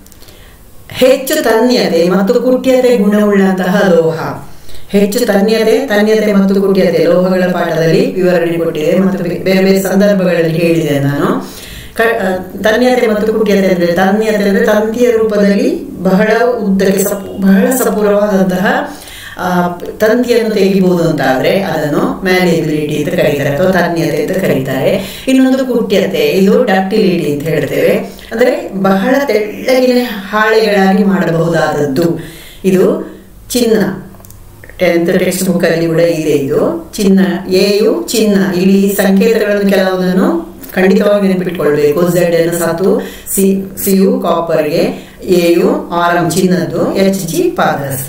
ಹೆಚ್ಚು ತನ್ಯತೆ ಮತ್ತು ಕುಟ್ಯತೆ ಗುಣವುಳ್ಳಂತಹ ಲೋಹ ಹೆಚ್ಚು ತನ್ಯತೆ ತನ್ಯತೆ ಮತ್ತು ಕುಟ್ಯತೆ ಲೋಹಗಳ ಪಾಠದಲ್ಲಿ ವಿವರಣೆ ಕೊಟ್ಟಿದೆ ಮತ್ತು ಬೇರೆ ಬೇರೆ ಸಂದರ್ಭಗಳಲ್ಲಿ ಹೇಳಿದೆ ನಾನು ತನ್ಯತೆ ಮತ್ತು ಕುಟ್ಯತೆ ಅಂದ್ರೆ ತನ್ಯತೆ ಅಂದ್ರೆ ತಂತಿಯ ರೂಪದಲ್ಲಿ ಬಹಳ ಉದ್ದಕ್ಕೆ ಬಹಳ ಸಪೂರವಾದಂತಹ ತಂತಿಯನ್ನು ತೆಗಿಬಹುದು ಅಂತ ಆದ್ರೆ ಅದನ್ನು ಮ್ಯಾಲೇಬಿಲಿಟಿ ಅಂತ ಕರೀತಾರೆ ಅಥವಾ ತನ್ಯತೆ ಅಂತ ಕರೀತಾರೆ ಇನ್ನೊಂದು ಕುಟ್ಯತೆ ಇದು ಡಕ್ಟಿಲಿಟಿ ಅಂತ ಹೇಳ್ತೇವೆ ಅಂದ್ರೆ ಬಹಳ ತೆಳ್ಳಗಿನ ಹಾಳೆಗಳಾಗಿ ಮಾಡಬಹುದಾದದ್ದು ಇದು ಚಿನ್ನ ಟೆಂತ್ ಟೆಕ್ಸ್ಟ್ ಬುಕ್ ಅಲ್ಲಿ ಕೂಡ ಇದೆ ಇದು ಚಿನ್ನ ಎಯು ಚಿನ್ನ ಇಲ್ಲಿ ಸಂಕೇತಗಳನ್ನು ಕೆಲವುದನ್ನು ಖಂಡಿತವಾಗಿ ನೆನಪಿಟ್ಕೊಳ್ಬೇಕು ಝೆಡ್ ಎನ್ ಸತು ಸಿ ಸಿಯು ಕಾಪರ್ಗೆ ಎಯು ಆರಂ ಚಿನ್ನದ್ದು ಎಚ್ ಜಿ ಪಾದಸ್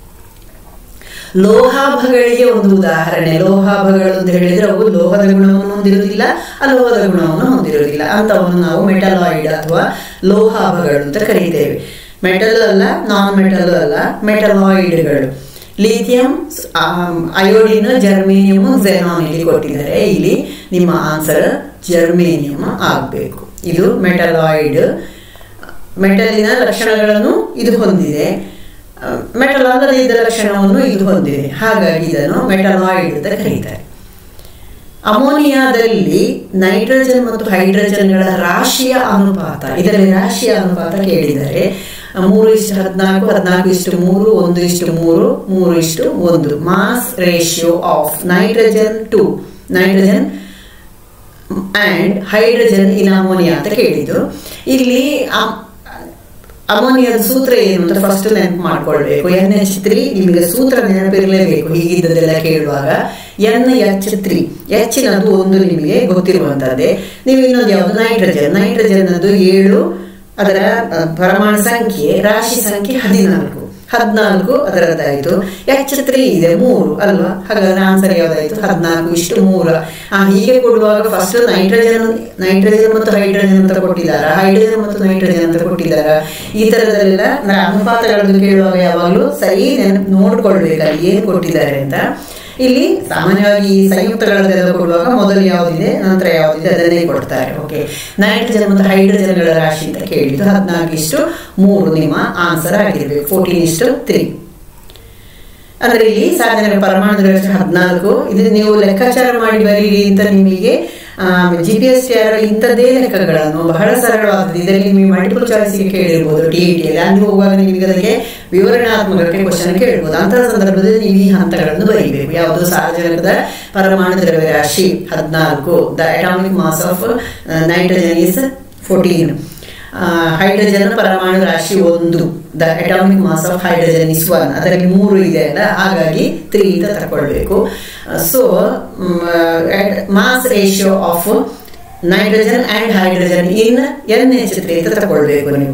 ಲೋಹಾಭಗಳಿಗೆ ಒಂದು ಉದಾಹರಣೆ ಲೋಹಾಭಗಳು ಅಂತ ಹೇಳಿದ್ರೆ ಅವು ಲೋಹದ ಗುಣವನ್ನು ಹೊಂದಿರುವುದಿಲ್ಲ ಅಲೋಹದ ಗುಣವನ್ನು ಹೊಂದಿರುವುದಿಲ್ಲ ಅಂತವನ್ನು ನಾವು ಮೆಟಲಾಯ್ಡ್ ಅಥವಾ ಲೋಹಾಭಗಳು ಅಂತ ಕರೀತೇವೆ ಮೆಟಲ್ ಅಲ್ಲ ನಾನ್ ಮೆಟಲ್ ಅಲ್ಲ ಮೆಟಲಾಯ್ಡ್ಗಳು ಲಿಥಿಯಂ ಅಯೋಡಿನ್ ಜರ್ಮೇನಿಯಂ ಝೆನಾನ್ ಇಲ್ಲಿ ಕೊಟ್ಟಿದ್ದಾರೆ ಇಲ್ಲಿ ನಿಮ್ಮ ಆನ್ಸರ್ ಜರ್ಮೇನಿಯಂ ಆಗಬೇಕು ಇದು ಮೆಟಲಾಯ್ಡ್ ಮೆಟಲಿನ ಲಕ್ಷಣಗಳನ್ನು ಇದು ಹೊಂದಿದೆ ಮೆಟಲ್ ಅಲ್ಲದೆ ಇದ್ದ ಲಕ್ಷಣವನ್ನು ಇದು ಹೊಂದಿದೆ ಹಾಗಾಗಿ ಇದನ್ನು ಮೆಟಲಾಯ್ಡ್ ಅಂತ ಕರೀತಾರೆ ಅಮೋನಿಯಾದಲ್ಲಿ ನೈಟ್ರೋಜನ್ ಮತ್ತು ಹೈಡ್ರೋಜನ್ಗಳ ರಾಶಿಯ ಅನುಪಾತ ಇದರಲ್ಲಿ ರಾಶಿಯ ಅನುಪಾತ ಕೇಳಿದರೆ ಮೂರು ಇಷ್ಟು ಹದಿನಾಲ್ಕು ಹದಿನಾಲ್ಕು ಇಷ್ಟು ಮೂರು ಒಂದು ಇಷ್ಟು ಮೂರು ಮೂರು ಇಷ್ಟು ಒಂದು mass ratio of nitrogen to nitrogen and hydrogen in ammonia ಅಂತ ಕೇಳಿದ್ದು ಇಲ್ಲಿ ಅಮೋನಿಯಾದ ಸೂತ್ರ ಏನು ಅಂತ ಫಸ್ಟ್ ನೆನಪು ಮಾಡ್ಕೊಳ್ಬೇಕು ಎನ್ ಎಚ್ ತ್ರೀ ನಿಮಗೆ ಸೂತ್ರ ನೆನಪಿರಲೇಬೇಕು ಹೀಗಿದ್ದದೆಲ್ಲ ಕೇಳುವಾಗ ಎನ್ ಎಚ್ ತ್ರೀ ಎಚ್ಚಿನದು ಒಂದು ನಿಮಗೆ ಗೊತ್ತಿರುವಂತದ್ದೇ ನೀವು ಇನ್ನೊಂದು ಯಾವುದು ನೈಟ್ರೋಜನ್ ನೈಟ್ರೋಜನ್ ಅದು ಏಳು ಅದರ ಪರಮಾಣು ಸಂಖ್ಯೆ ರಾಶಿ ಸಂಖ್ಯೆ ಹದಿನಾಲ್ಕು ಹದಿನಾಲ್ಕು ಅದರದ್ದಾಯಿತು ಎಚ್ ತ್ರೀ ಇದೆ ಮೂರು ಅಲ್ವಾ ಹಾಗಾದ್ರೆ ಆನ್ಸರ್ ಯಾವ್ದಾಯ್ತು ಹದಿನಾಲ್ಕು ಇಷ್ಟು ಮೂರು ಆ ಹೀಗೆ ಕೊಡುವಾಗ ಫಸ್ಟ್ ನೈಟ್ರೋಜನ್ ನೈಟ್ರೋಜನ್ ಮತ್ತು ಹೈಡ್ರೋಜನ್ ಅಂತ ಕೊಟ್ಟಿದ್ದಾರ ಹೈಡ್ರೋಜನ್ ಮತ್ತು ನೈಟ್ರೋಜನ್ ಅಂತ ಕೊಟ್ಟಿದ್ದಾರ ಈ ತರದೆಲ್ಲ ಅನುಪಾತಗಳನ್ನು ಕೇಳುವಾಗ ಯಾವಾಗಲೂ ಸರಿ ನೆನಪು ನೋಡ್ಕೊಳ್ಬೇಕು ಅಲ್ಲಿ ಏನು ಕೊಟ್ಟಿದ್ದಾರೆ ಅಂತ ಇಲ್ಲಿ ಸಾಮಾನ್ಯವಾಗಿ ಈ ಸಂಯುಕ್ತಗಳನ್ನೆಲ್ಲ ಕೊಡುವಾಗ ಮೊದಲು ಯಾವುದಿದೆ ನಂತರ ಯಾವುದಿದೆ ಅದನ್ನೇ ಕೊಡ್ತಾರೆ ಓಕೆ ನೈಟ್ರೋಜನ್ ಮತ್ತು ಹೈಡ್ರೋಜನ್ಗಳ ರಾಶಿ ಅಂತ ಕೇಳಿದ್ದು ಹದಿನಾಲ್ಕು ಇಷ್ಟು ಮೂರು ನಿಮ್ಮ ಆನ್ಸರ್ ಆಗಿರ್ಬೇಕು ಫೋರ್ಟೀನ್ ಇಷ್ಟು ತ್ರೀ ಅಂದ್ರೆ ಇಲ್ಲಿ ಸಾಧನೆ ಪರಮಾಣು ದ್ರವ್ಯರಾಶಿ ಹದಿನಾಲ್ಕು ಇದು ನೀವು ಲೆಕ್ಕಾಚಾರ ಮಾಡಿ ಬರೀರಿ ಅಂತ ನಿಮಗೆ G P S T R ಇಂಥದ್ದೇ ಲೆಕ್ಕಗಳನ್ನು ಬಹಳ ಸರಳವಾದದ್ದು ಇದರಲ್ಲಿ ನಿಮಗೆ ಮಲ್ಟಿಪಲ್ ಚಾಯ್ಸ್ಗೆ ಕೇಳಿರ್ಬೋದು ಟಿ ಇ ಟಿಯಲ್ಲಿ ಅಲ್ಲಿ ಹೋಗುವಾಗ ನಿಮಗೆ ಅದಕ್ಕೆ ವಿವರಣಾತ್ಮಕಕ್ಕೆ ಕ್ವಶನ್ ಕೇಳ್ಬೋದು ಅಂತಹ ಸಂದರ್ಭದಲ್ಲಿ ನೀವು ಈ ಹಂತಗಳನ್ನು ಬರೀಬೇಕು ಯಾವುದು ಸಾರ್ವಜನಿಕದ ಪರಮಾಣು ದ್ರವ್ಯರಾಶಿ ಹದಿನಾಲ್ಕು the atomic mass of nitrogen is fourteen hydrogen ಪರಮಾಣು ರಾಶಿ ಒಂದು the atomic mass of hydrogen is one ಅದರಲ್ಲಿ ಮೂರು ಇದೆ ಅಲ್ಲ ಹಾಗಾಗಿ ತ್ರೀ ಅಂತ ತಗೊಳ್ಬೇಕು so mass ratio of nitrogen and hydrogen in N H three ಅಂತ ತಗೊಳ್ಬೇಕು ನೀವು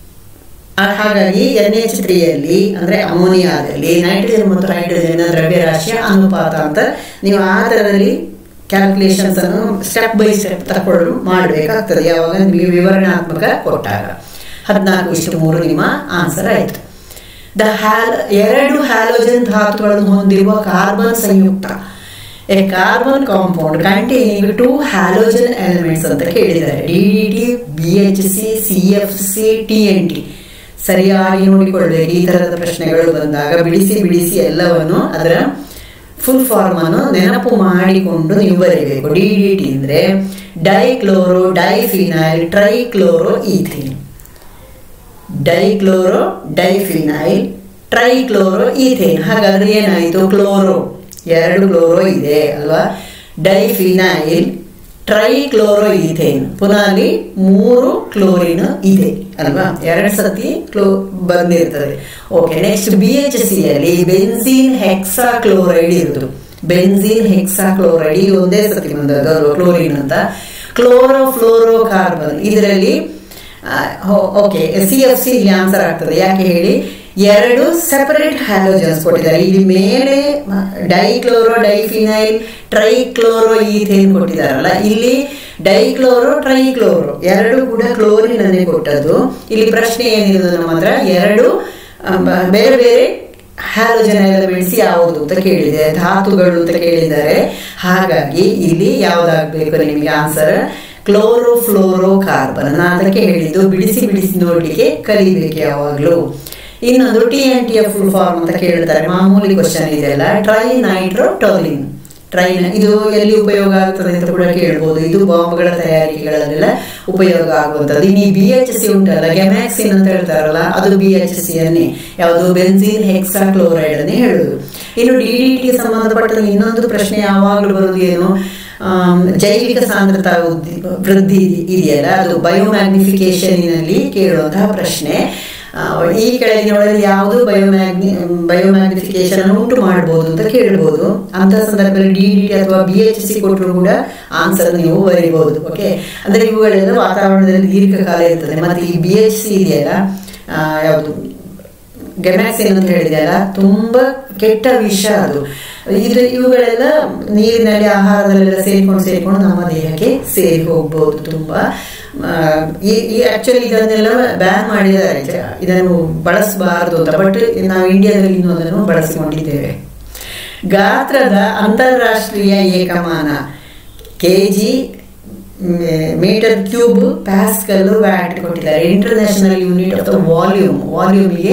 ಹಾಗಾಗಿ ಎನ್ ಎಚ್ ತ್ರೀಯಲ್ಲಿ ಅಂದ್ರೆ ಅಮೋನಿಯಾದಲ್ಲಿ ನೈಟ್ರೋಜನ್ ಮತ್ತು ಹೈಡ್ರೋಜನ್ ದ್ರವ್ಯರಾಶಿಯ ಅನುಪಾತ ಅಂತ ನೀವು ಆ ಥರದಲ್ಲಿ ಕ್ಯಾಲ್ಕುಲೇಷನ್ಸ್ ಅನ್ನು ಸ್ಟೆಪ್ ಬೈ ಸ್ಟೆಪ್ ತಕೊಂಡು ಮಾಡಬೇಕಾಗ್ತದೆ ಯಾವಾಗ ನಿಮಗೆ ವಿವರಣಾತ್ಮಕ ಕೊಟ್ಟಾಗ ಹದಿನಾಲ್ಕು ಇಷ್ಟು ಮೂರು ನಿಮ್ಮ ಆನ್ಸರ್ ಆಯಿತು ದ ಹ್ಯಾಲ್ ಎರಡು ಹ್ಯಾಲೋಜನ್ ಧಾತುಗಳನ್ನು ಹೊಂದಿರುವ ಕಾರ್ಬನ್ ಸಂಯುಕ್ತ a carbon compound containing two halogen elements ಅಂತ ಕೇಳಿದ್ದಾರೆ D D T B H C C F C T N T ಸರಿಯಾಗಿ ನೋಡಿಕೊಳ್ಬೇಕು ಈ ತರಹದ ಪ್ರಶ್ನೆಗಳು ಬಂದಾಗ ಬಿಡಿಸಿ ಬಿಡಿಸಿ ಎಲ್ಲವನ್ನು ಅದರ ಫುಲ್ ಫಾರ್ಮ್ ಅನ್ನು ನೆನಪು ಮಾಡಿಕೊಂಡು ನೀವು ಬರೀಬೇಕು ಡಿ ಡಿ ಟಿ ಅಂದ್ರೆ dichloro diphenyl trichloro ethane dichloro diphenyl trichloro ethane ಹಾಗಾದ್ರೆ ಏನಾಯಿತು ಕ್ಲೋರೋ ಎರಡು ಕ್ಲೋರೋ ಇದೆ ಅಲ್ವಾ ಡೈಫಿನೈಲ್ ಟ್ರೈಕ್ಲೋರೋ ಈಥೇನ್ ಪುನಃ ಅಲ್ಲಿ ಮೂರು ಕ್ಲೋರಿನ್ ಇದೆ ಅಲ್ವಾ ಎರಡು ಸತಿ ಕ್ಲೋ ಬಂದಿರ್ತದೆ okay next B H C ಅಲ್ಲಿ ಬೆನ್ಸಿನ್ ಹೆಕ್ಸಾ ಕ್ಲೋರೈಡ್ ಇರುವುದು ಬೆನ್ಸಿನ್ ಹೆಕ್ಸಾ ಕ್ಲೋರೈಡ್ ಇದು ಒಂದೇ ಸತಿ ಬಂದದ್ದು ಕ್ಲೋರಿನ್ ಅಂತ ಕ್ಲೋರೋ ಫ್ಲೋರೋ ಕಾರ್ಬನ್ ಇದರಲ್ಲಿ ಓಕೆ ಸಿ ಎಫ್ ಸಿ ಇಲ್ಲಿ ಆನ್ಸರ್ ಆಗ್ತದೆ ಯಾಕೆ ಹೇಳಿ ಎರಡು ಸೆಪರೇಟ್ ಹ್ಯಾಲೋಜನ್ಸ್ ಕೊಟ್ಟಿದ್ದಾರೆ ಇಲ್ಲಿ ಮೇಲೆ ಡೈಕ್ಲೋರೋ ಡೈಫಿನೈಲ್ ಟ್ರೈಕ್ಲೋರೋ ಈಥೇನ್ ಕೊಟ್ಟಿದ್ದಾರಲ್ಲ ಇಲ್ಲಿ ಡೈಕ್ಲೋರೋ ಟ್ರೈಕ್ಲೋರೋ ಎರಡು ಕೂಡ ಕ್ಲೋರಿನ್ ಅನ್ನೇ ಕೊಟ್ಟದ್ದು ಇಲ್ಲಿ ಪ್ರಶ್ನೆ ಏನಿರೋದು ನಮ್ಮ ಹತ್ರ ಎರಡು ಬೇರೆ ಬೇರೆ ಹ್ಯಾಲೋಜನ್ ಎಲಿಮೆಂಟ್ಸ್ ಯಾವುದು ಅಂತ ಕೇಳಿದೆ ಧಾತುಗಳು ಅಂತ ಕೇಳಿದ್ದಾರೆ ಹಾಗಾಗಿ ಇಲ್ಲಿ ಯಾವ್ದಾಗ್ಬೇಕು ನಿಮಗೆ ಆನ್ಸರ್ ಕ್ಲೋರೋ ಫ್ಲೋರೋ ಕಾರ್ಬನ್ ನಾನು ಅದಕ್ಕೆ ಹೇಳಿದ್ದು ಬಿಡಿಸಿ ಬಿಡಿಸಿ ನೋಡ್ಲಿಕ್ಕೆ ಕಲಿಬೇಕು ಯಾವಾಗಲೂ ಇನ್ನೊಂದು T N T F full form ಅಂತ ಕೇಳ್ತಾರೆ ಮಾಮೂಲಿ ಕ್ವಶನ್ ಇದೆಯಲ್ಲ ಟ್ರೈ ನೈಟ್ರೋಟೋಲಿನ್ ಟ್ರೈನ್ ಇದು ಎಲ್ಲಿ ಉಪಯೋಗ ಆಗ್ತದೆ ಅಂತ ಕೂಡ ಕೇಳ್ಬೋದು ಇದು ಬಾಂಬ್ಗಳ ತಯಾರಿಕೆಗಳಲ್ಲೆಲ್ಲ ಉಪಯೋಗ ಆಗುವಂಥದ್ದು ಇನ್ನು ಬಿ ಎಚ್ ಸಿ ಉಂಟಲ್ಲ ಗೆಮ್ಯಾಕ್ಸಿನ್ ಅಂತ ಹೇಳ್ತಾರಲ್ಲ ಅದು ಬಿ ಎಚ್ ಸಿ ಅನ್ನೇ ಯಾವುದು ಬೆನ್ಸಿನ್ ಹೆಕ್ಸಾ ಕ್ಲೋರೈಡ್ ಅನ್ನೇ ಹೇಳುದು ಇನ್ನು ಡಿ ಡಿ ಟಿ ಸಂಬಂಧಪಟ್ಟ ಇನ್ನೊಂದು ಪ್ರಶ್ನೆ ಯಾವಾಗಲೂ ಬರುವುದು ಏನು ಜೈವಿಕ ಸಾಂದ್ರತಾ ವೃದ್ಧಿ ಇದೆಯಲ್ಲ ಅದು ಬಯೋಮ್ಯಾಗ್ನಿಫಿಕೇಶನ್ನಲ್ಲಿ ಕೇಳುವಂತಹ ಪ್ರಶ್ನೆ ಈ ಕೆಳಗಿನೊಳಗೆ ಯಾವುದು ಬಯೋಮ್ಯಾಗ್ನಿ ಬಯೋಮ್ಯಾಗ್ನಿಫಿಕೇಶನ್ ಉಂಟು ಮಾಡಬಹುದು ಅಂತ ಕೇಳ್ಬೋದು ಅಂತಹ ಸಂದರ್ಭದಲ್ಲಿ ಡಿ ಡಿ ಟಿ ಅಥವಾ ಬಿ ಎಚ್ ಸಿ ಕೊಟ್ಟರು ಕೂಡ ಆನ್ಸರ್ ನೀವು ಬರೀಬಹುದು ಓಕೆ ಅಂದ್ರೆ ಇವುಗಳೆಲ್ಲ ವಾತಾವರಣದಲ್ಲಿ ದೀರ್ಘಕಾಲ ಇರ್ತದೆ ಮತ್ತೆ ಈ ಬಿ ಎಚ್ ಸಿ ಇದೆಯಲ್ಲ ಯಾವುದು ಗೆಮ್ಯಾಕ್ಸಿನ್ ಅಂತ ಹೇಳಿದೆಯಲ್ಲ ತುಂಬಾ ಕೆಟ್ಟ ವಿಷ ಅದು ಇದು ಇವುಗಳೆಲ್ಲ ನೀರಿನಲ್ಲಿ ಆಹಾರದಲ್ಲೆಲ್ಲ ಸೇರಿಕೊಂಡು ಸೇರಿಕೊಂಡು ನಮ್ಮ ದೇಹಕ್ಕೆ ಸೇರಿ ಹೋಗ್ಬೋದು ತುಂಬಾ ಈ ಆಕ್ಚುಲಿ ಇದನ್ನೆಲ್ಲ ಬ್ಯಾನ್ ಮಾಡಿದ್ದಾರೆ ಇದನ್ನು ಬಳಸಬಾರದು ಅಂತ ಬಟ್ ನಾವು ಇಂಡಿಯಾದಲ್ಲಿ ಇನ್ನೂ ಅದನ್ನು ಬಳಸಿಕೊಂಡಿದ್ದೇವೆ ಗಾತ್ರದ ಅಂತಾರಾಷ್ಟ್ರೀಯ ಏಕಮಾನ K G metre cube pascal watt ಕೊಟ್ಟಿದ್ದಾರೆ international unit of the volume ವಾಲ್ಯೂಮಿಗೆ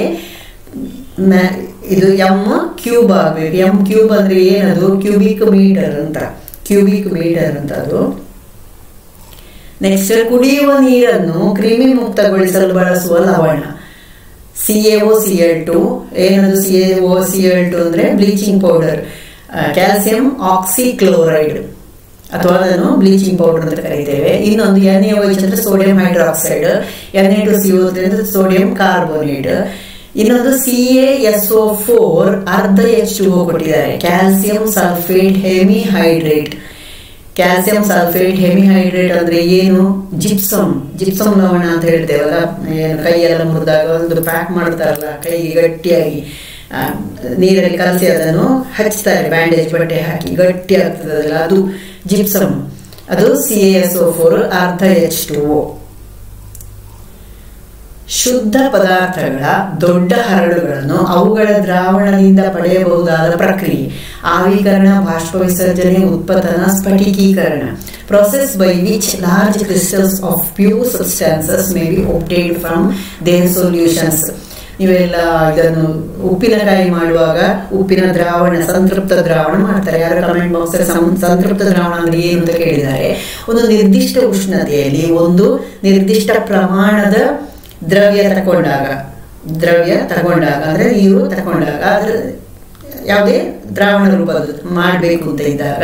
ಇದು ಎಂ ಕ್ಯೂಬ್ ಆಗಬೇಕು ಎಂ ಕ್ಯೂಬ್ ಅಂದ್ರೆ ಏನದು ಕ್ಯೂಬಿಕ್ ಮೀಟರ್ ಅಂತ ಕ್ಯೂಬಿಕ್ ಮೀಟರ್ ಅಂತ ಅದು ನೆಕ್ಸ್ಟ್ ಕುಡಿಯುವ ನೀರನ್ನು ಕ್ರಿಮಿ ಮುಕ್ತಗೊಳಿಸಲು ಬಳಸುವ ಲವಣ C A O C L two ಏನದು C A O C L two ಅಂದ್ರೆ ಬ್ಲೀಚಿಂಗ್ ಪೌಡರ್ ಕ್ಯಾಲ್ಸಿಯಂ ಆಕ್ಸಿಕ್ಲೋರೈಡ್ ಅಥವಾ ಅದನ್ನು ಬ್ಲೀಚಿಂಗ್ ಪೌಡರ್ ಅಂತ ಕರೀತೇವೆ ಇನ್ನೊಂದು ಎನ್ ಎ ಅಂದ್ರೆ sodium hydroxide N A two C ಅಂದ್ರೆ ಸೋಡಿಯಂ ಕಾರ್ಬೋನೇಟ್ ಇನ್ನೊಂದು C A S O four ಅರ್ಧ ಎಚ್ ಟು ಕೊಟ್ಟಿದ್ದಾರೆ calcium sulphate hemihydrate calcium sulphate hemihydrate ಅಂದ್ರೆ ಏನು ಜಿಪ್ಸಮ್ ಜಿಪ್ಸಮ್ ಲವಣ ಅಂತ ಹೇಳ್ತೇವಲ್ಲ ಏನು ಕೈಯೆಲ್ಲ ಮುರಿದಾಗ ಒಂದು ಪ್ಯಾಕ್ ಮಾಡ್ತಾರಲ್ಲ ಕೈಗೆ ಗಟ್ಟಿಯಾಗಿ ನೀರಲ್ಲಿ ಕಲಸಿ ಅದನ್ನು ಹಚ್ತಾರೆ ಬ್ಯಾಂಡೇಜ್ ಬಟ್ಟೆ ಹಾಕಿ ಗಟ್ಟಿ ಆಗ್ತದಲ್ಲ ಅದು ಜಿಪ್ಸಮ್ ಅದು ಸಿ ಎಸ್ ಒ ಫೋರ್ ಅರ್ಧ ಎಚ್ ಟು ಓ ಶುದ್ಧ ಪದಾರ್ಥಗಳ ದೊಡ್ಡ ಹರಳುಗಳನ್ನು ಅವುಗಳ ದ್ರಾವಣದಿಂದ ಪಡೆಯಬಹುದಾದ ಪ್ರಕ್ರಿಯೆ ಆವೀಕರಣ ಬಾಷ್ಪ ವಿಸರ್ಜನೆ ಉತ್ಪತನ ಸ್ಫಟಿಕೀಕರಣ process by which large crystals of pure substances may be obtained from their solutions ನೀವೆಲ್ಲ ಇದನ್ನು ಉಪ್ಪಿನಕಾಯಿ ಮಾಡುವಾಗ ಉಪ್ಪಿನ ದ್ರಾವಣ ಸಂತೃಪ್ತ ದ್ರಾವಣ ಮಾಡ್ತಾರೆ ಯಾರು ಕಮೆಂಟ್ ಬಾಕ್ಸ್ ಸಂತೃಪ್ತ ದ್ರಾವಣ ಅಂದ್ರೆ ಏನು ಅಂತ ಕೇಳಿದ್ದಾರೆ ಒಂದು ನಿರ್ದಿಷ್ಟ ಉಷ್ಣತೆಯಲ್ಲಿ ಒಂದು ನಿರ್ದಿಷ್ಟ ಪ್ರಮಾಣದ ದ್ರವ್ಯ ತಗೊಂಡಾಗ ದ್ರವ್ಯ ತಗೊಂಡಾಗ ಅಂದ್ರೆ ನೀರು ತಗೊಂಡಾಗ ಅದ್ರ ಯಾವುದೇ ದ್ರಾವಣ ರೂಪದ ಮಾಡಬೇಕು ಅಂತ ಇದ್ದಾಗ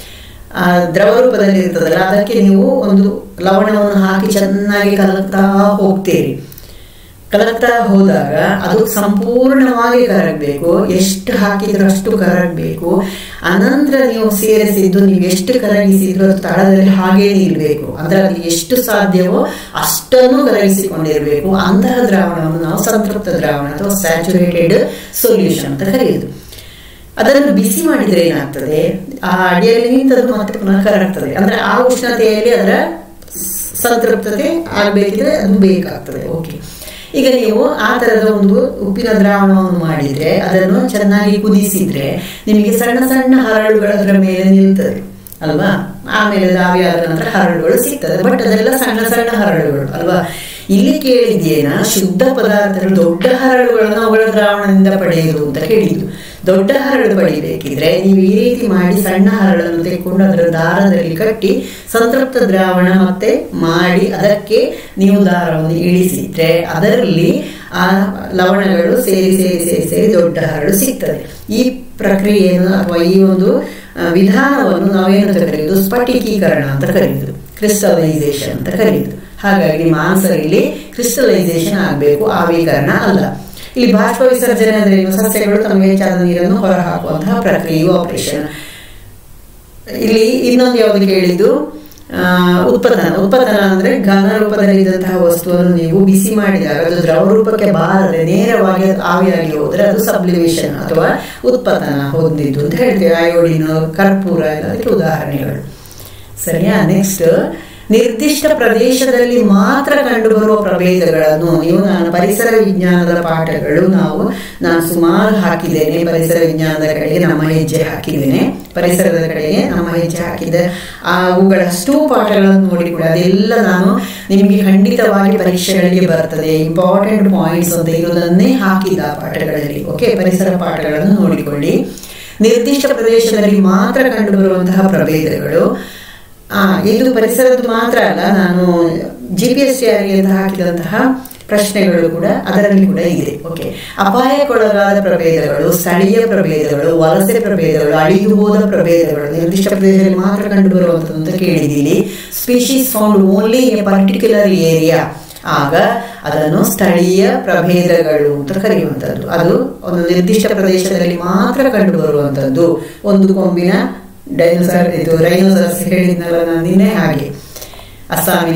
ಆ ದ್ರವ ರೂಪದಲ್ಲಿ ಇರ್ತದಲ್ಲ ಅದಕ್ಕೆ ನೀವು ಒಂದು ಲವಣವನ್ನು ಹಾಕಿ ಚೆನ್ನಾಗಿ ಕಲಕ್ತಾ ಹೋಗ್ತೀರಿ ಕಲಕ್ತಾ ಹೋದಾಗ ಅದು ಸಂಪೂರ್ಣವಾಗಿ ಕರಗಬೇಕು ಎಷ್ಟು ಹಾಕಿದ್ರು ಅಷ್ಟು ಕರಗಬೇಕು ಅನಂತರ ನೀವು ಸೇರಿಸಿದ್ದು ನೀವು ಎಷ್ಟು ಕರಗಿಸಿದ್ರು ಅದು ತಳದಲ್ಲಿ ಹಾಗೇ ನಿಲ್ಬೇಕು ಅಂದ್ರೆ ಅದು ಎಷ್ಟು ಸಾಧ್ಯವೋ ಅಷ್ಟನ್ನು ಕರಗಿಸಿಕೊಂಡಿರಬೇಕು ಅಂತಹ ದ್ರಾವಣವನ್ನು ನಾವು ಸಂತೃಪ್ತ ದ್ರಾವಣ ಅಥವಾ ಸ್ಯಾಚುರೇಟೆಡ್ ಸೊಲ್ಯೂಷನ್ ಅಂತ ಕರೆಯುವುದು ಅದನ್ನು ಬಿಸಿ ಮಾಡಿದ್ರೆ ಏನಾಗ್ತದೆ ಆ ಅಡಿಯಲ್ಲಿ ನಿಂತದ್ದು ಮತ್ತೆ ಪುನಃ ಕರಗ್ತದೆ ಅಂದ್ರೆ ಆ ಉಷ್ಣತೆಯಲ್ಲಿ ಅದರ ಸಂತೃಪ್ತತೆ ಆಗಬೇಕಿದ್ರೆ ಅದು ಬೇಕಾಗ್ತದೆ ಓಕೆ ಈಗ ನೀವು ಆ ತರದ ಒಂದು ಉಪ್ಪಿನ ದ್ರಾವಣವನ್ನು ಮಾಡಿದ್ರೆ ಅದನ್ನು ಚೆನ್ನಾಗಿ ಕುದಿಸಿದ್ರೆ ನಿಮಗೆ ಸಣ್ಣ ಸಣ್ಣ ಹರಳುಗಳು ಅದರ ಮೇಲೆ ನಿಲ್ತದೆ ಅಲ್ವಾ ಆಮೇಲೆ ಆವಿಯಾದ ನಂತರ ಹರಳುಗಳು ಸಿಗ್ತದೆ ಬಟ್ ಅದೆಲ್ಲ ಸಣ್ಣ ಸಣ್ಣ ಹರಳುಗಳು ಅಲ್ವಾ ಇಲ್ಲಿ ಕೇಳಿದ್ದೇನ ಶುದ್ಧ ಪದಾರ್ಥಗಳು ದೊಡ್ಡ ಹರಳುಗಳನ್ನು ಅವುಗಳ ದ್ರಾವಣದಿಂದ ಪಡೆಯುವುದು ಅಂತ ಕೇಳಿದ್ದು ದೊಡ್ಡ ಹರಳು ಪಡಿಬೇಕಿದ್ರೆ ನೀವು ಈ ರೀತಿ ಮಾಡಿ ಸಣ್ಣ ಹರಳನ್ನು ತೆಗೆದುಕೊಂಡು ಅದರ ದಾರದಲ್ಲಿ ಕಟ್ಟಿ ಸಂತೃಪ್ತ ದ್ರಾವಣ ಮತ್ತೆ ಮಾಡಿ ಅದಕ್ಕೆ ನೀವು ದಾರವನ್ನು ಇಳಿಸಿದ್ರೆ ಅದರಲ್ಲಿ ಆ ಲವಣಗಳು ಸೇರಿ ಸೇರಿ ಸೇರಿ ಸೇರಿ ದೊಡ್ಡ ಹರಳು ಸಿಗ್ತದೆ ಈ ಪ್ರಕ್ರಿಯೆಯನ್ನು ಅಥವಾ ಈ ಒಂದು ವಿಧಾನವನ್ನು ನಾವೇನು ಕರೆಯುವುದು ಸ್ಫಟಿಕೀಕರಣ ಅಂತ ಕರೆಯುವುದು ಕ್ರಿಸ್ಟಲೈಸೇಷನ್ ಅಂತ ಕರೆಯುವುದು ಹಾಗಾಗಿ ನಿಮ್ಮ ಆನ್ಸರ್ ಇಲ್ಲಿ ಕ್ರಿಸ್ಟಲೈಸೇಷನ್ ಆಗಬೇಕು ಆವೀಕರಣ ಅಲ್ಲ ಇಲ್ಲಿ ಬಾಷ್ಪ ವಿಸರ್ಜನೆ ಅಂದ್ರೆ ಸಸ್ಯಗಳು ತಮಗೆ ಹೆಚ್ಚಾದ ನೀರನ್ನು ಹೊರಹಾಕುವಂತಹ ಪ್ರಕ್ರಿಯೆಯು ಆಪರೇಷನ್ ಇಲ್ಲಿ ಇನ್ನೊಂದು ಯಾವುದು ಕೇಳಿದ್ದು ಉತ್ಪನ್ನ ಉತ್ಪನ್ನ ಅಂದ್ರೆ ಘನ ರೂಪದಲ್ಲಿ ಇದ್ದಂತಹ ವಸ್ತುವನ್ನು ನೀವು ಬಿಸಿ ಮಾಡಿದಾಗ ಅದು ದ್ರವ ರೂಪಕ್ಕೆ ಬಾರದೆ ನೇರವಾಗಿ ಆವಿಯಾಗಿ ಹೋದ್ರೆ ಅದು ಸಬ್ಲಿವೇಶನ್ ಅಥವಾ ಉತ್ಪನ್ನ ಹೊಂದಿದ್ದು ಅಂತ ಹೇಳ್ತೇವೆ ಅಯೋಡಿನ್ ಕರ್ಪೂರ ಅದಕ್ಕೆ ಉದಾಹರಣೆಗಳು ಸರಿಯಾ ನೆಕ್ಸ್ಟ್ ನಿರ್ದಿಷ್ಟ ಪ್ರದೇಶದಲ್ಲಿ ಮಾತ್ರ ಕಂಡುಬರುವ ಪ್ರಭೇದಗಳನ್ನು ನೀವು ನಾನು ಪರಿಸರ ವಿಜ್ಞಾನದ ಪಾಠಗಳು ನಾವು ನಾನು ಸುಮಾರು ಹಾಕಿದ್ದೇನೆ ಪರಿಸರ ವಿಜ್ಞಾನದ ಕಡೆಗೆ ನಮ್ಮ ಹೆಜ್ಜೆ ಹಾಕಿದ್ದೇನೆ ಪರಿಸರದ ಕಡೆಗೆ ನಮ್ಮ ಹೆಜ್ಜೆ ಹಾಕಿದ್ದೆ ಅವುಗಳಷ್ಟು ಪಾಠಗಳನ್ನು ನೋಡಿ ಕೂಡ ಅದೆಲ್ಲ ನಾನು ನಿಮಗೆ ಖಂಡಿತವಾಗಿ ಪರೀಕ್ಷೆಗಳಿಗೆ ಬರ್ತದೆ ಇಂಪಾರ್ಟೆಂಟ್ ಪಾಯಿಂಟ್ಸ್ ಅಂತ ಇರೋದನ್ನೇ ಹಾಕಿದ ಪಾಠಗಳಲ್ಲಿ ಓಕೆ ಪರಿಸರ ಪಾಠಗಳನ್ನು ನೋಡಿಕೊಳ್ಳಿ ನಿರ್ದಿಷ್ಟ ಪ್ರದೇಶದಲ್ಲಿ ಮಾತ್ರ ಕಂಡುಬರುವಂತಹ ಪ್ರಭೇದಗಳು ಆ ಇದು ಪರಿಸರದ್ದು ಮಾತ್ರ ಅಲ್ಲ ನಾನು ಜಿ ಪಿ ಎಸ್ ಸಿ ಅಂತ ಹಾಕಿದಂತಹ ಪ್ರಶ್ನೆಗಳು ಕೂಡ ಅದರಲ್ಲಿ ಕೂಡ ಇದೆ ಓಕೆ ಅಪಾಯಕ್ಕೊಳಗಾದ ಪ್ರಭೇದಗಳು ಸ್ಥಳೀಯ ಪ್ರಭೇದಗಳು ವಲಸೆ ಪ್ರಭೇದಗಳು ಅಳಿದು ಹೋದ ಪ್ರಭೇದಗಳು ನಿರ್ದಿಷ್ಟ ಪ್ರದೇಶದಲ್ಲಿ ಮಾತ್ರ ಕಂಡುಬರುವಂಥದ್ದು ಅಂತ ಕೇಳಿದ್ದೀನಿ species found only in a particular area ಆಗ ಅದನ್ನು ಸ್ಥಳೀಯ ಪ್ರಭೇದಗಳು ಅಂತ ಕರೆಯುವಂಥದ್ದು ಅದು ಒಂದು ನಿರ್ದಿಷ್ಟ ಪ್ರದೇಶದಲ್ಲಿ ಮಾತ್ರ ಕಂಡುಬರುವಂಥದ್ದು ಒಂದು ಕೊಂಬಿನ ಡೈನೋಸರ್ ಇದು ರೈನೋಸರ್ಸ್ ಹೇಳಿದ್ನಲ್ಲ ನಾನು ನಿನ್ನೆ ಹಾಗೆ ಅಸ್ಸಾಮಿನ